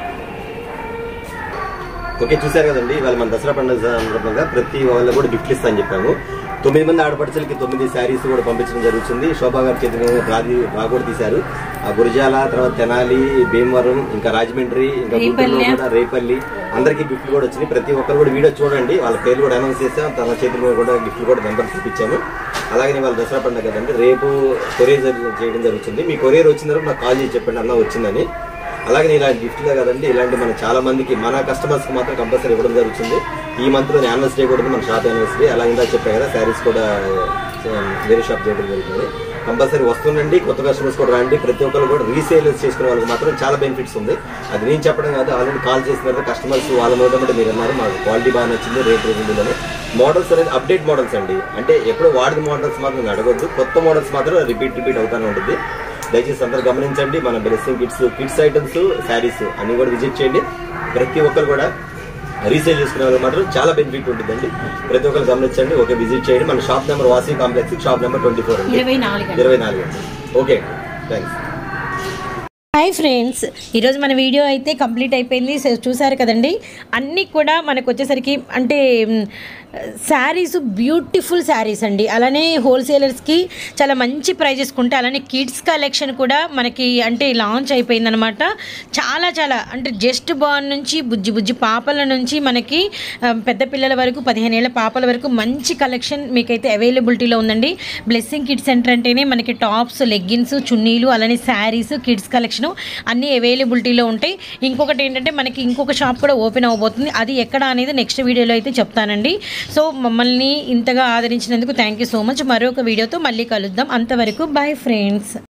ఓకే చూశారు కదండి ఇవాళ మన దసరా పండుగ సందర్భంగా ప్రతి వాళ్ళు కూడా గిఫ్ట్లు ఇస్తా అని చెప్పాము తొమ్మిది మంది ఆడపడుచులకి తొమ్మిది శారీస్ కూడా పంపించడం జరుగుతుంది శోభా గారి చేతి మీద రాది రా కూడా తీశారు ఆ గురజాల తర్వాత తెనాలి భీమవరం ఇంకా రాజమండ్రి ఇంకా గుంటూరులో రేపల్లె. కూడా రేపల్లి అందరికీ గిఫ్ట్లు కూడా వచ్చినాయి ప్రతి ఒక్కరు కూడా వీడియో చూడండి వాళ్ళ పేర్లు కూడా అనౌన్స్ చేసాం తన చేతుల మీద కూడా గిఫ్ట్లు కూడా నెంబర్ చూపించాము అలాగే వాళ్ళ దసరా పండుగ కదండి రేపు కొరియర్ చేయడం జరుగుతుంది మీ కొరియర్ వచ్చిన తర్వాత నాకు కాల్ చేసి చెప్పండి అన్న వచ్చిందని అలాగే నేను ఇలాంటి గిఫ్ట్లే కదండి ఇలాంటి మన చాలా మందికి మన కస్టమర్స్ కి మాత్రం కంపల్సరీ ఇవ్వడం జరుగుతుంది ఈ మంత్ లో యానివర్సరీ కూడా ఉంది, మన షాప్ యానివర్సరీ అలా ఇందా చెప్పా కదా శారీస్ కూడా ఆ, వేరే షాప్ చేయడం జరుగుతుంది కంపల్సరీ వస్తుండండి కొత్త కస్టమర్స్ కూడా రండి ప్రతి ఒక్కరు కూడా రీసేల్స్ చేసుకునే వాళ్ళకి మాత్రం చాలా బెనిఫిట్స్ ఉంది అది నేను చెప్పడం కాదు ఆల్రెడీ కాల్ చేసిన తర్వాత కస్టమర్స్ వాళ్ళ మీద కూడా మీరు అన్నారు మాకు క్వాలిటీ బాగా నచ్చింది రేట్ రీజనబుల్ మోడల్స్ అనేది అప్డేట్ మోడల్స్ అండి అంటే ఎప్పుడు వాడిన మోడల్స్ మాత్రం నేను అడగొద్దు కొత్త మోడల్స్ మాత్రం రిపీట్ రిపీట్ అవుతానే ఉంటుంది దయచేసి అందరూ గమనించండి మన blessing kids kids items saris అన్ని కూడా విజిట్ చేయండి ప్రతి ఒక్కరు కూడా రీసేల్ చేసుకునే వాళ్ళకి మాత్రం చాలా బెనిఫిట్ ఉంటుందండి ప్రతి ఒక్కరు గమనించండి ఓకే విజిట్ చేయండి మన shop number Vasavi complex shop number twenty four అండి ఇరవై నాలుగు అండి. ఇరవై నాలుగు అండి ఓకే థ్యాంక్స్ హాయ్ ఫ్రెండ్స్ ఈరోజు మన వీడియో అయితే కంప్లీట్ అయిపోయింది సో చూసారు కదండి అన్నీ కూడా మనకు వచ్చేసరికి అంటే శారీస్ బ్యూటిఫుల్ శారీస్ అండి అలానే హోల్సేలర్స్కి చాలా మంచి ప్రైజెస్ కొంటే అలానే కిడ్స్ కలెక్షన్ కూడా మనకి అంటే లాంచ్ అయిపోయిందనమాట చాలా చాలా అంటే జస్ట్ బాన్ నుంచి బుజ్జి బుజ్జి పాపల నుంచి మనకి ఆ, పెద్ద పిల్లల వరకు పదిహేను ఏళ్ళ పాపల వరకు మంచి కలెక్షన్ మీకైతే అవైలబిలిటీలో ఉందండి బ్లెస్సింగ్ కిడ్స్ సెంటర్ అంటేనే మనకి టాప్స్ లెగ్గిన్స్ చున్నీలు అలానే శారీస్ కిడ్స్ కలెక్షన్ అన్నీ అవైలబిలిటీలో ఉంటాయి ఇంకొకటి ఏంటంటే మనకి ఇంకొక షాప్ కూడా ఓపెన్ అవ్వబోతుంది అది ఎక్కడ అనేది నెక్స్ట్ వీడియోలో అయితే చెప్తానండి సో మమ్మల్ని ఇంతగా ఆదరించినందుకు థ్యాంక్ యూ సో మచ్ మరొక వీడియోతో మళ్ళీ కలుద్దాం అంతవరకు బాయ్ ఫ్రెండ్స్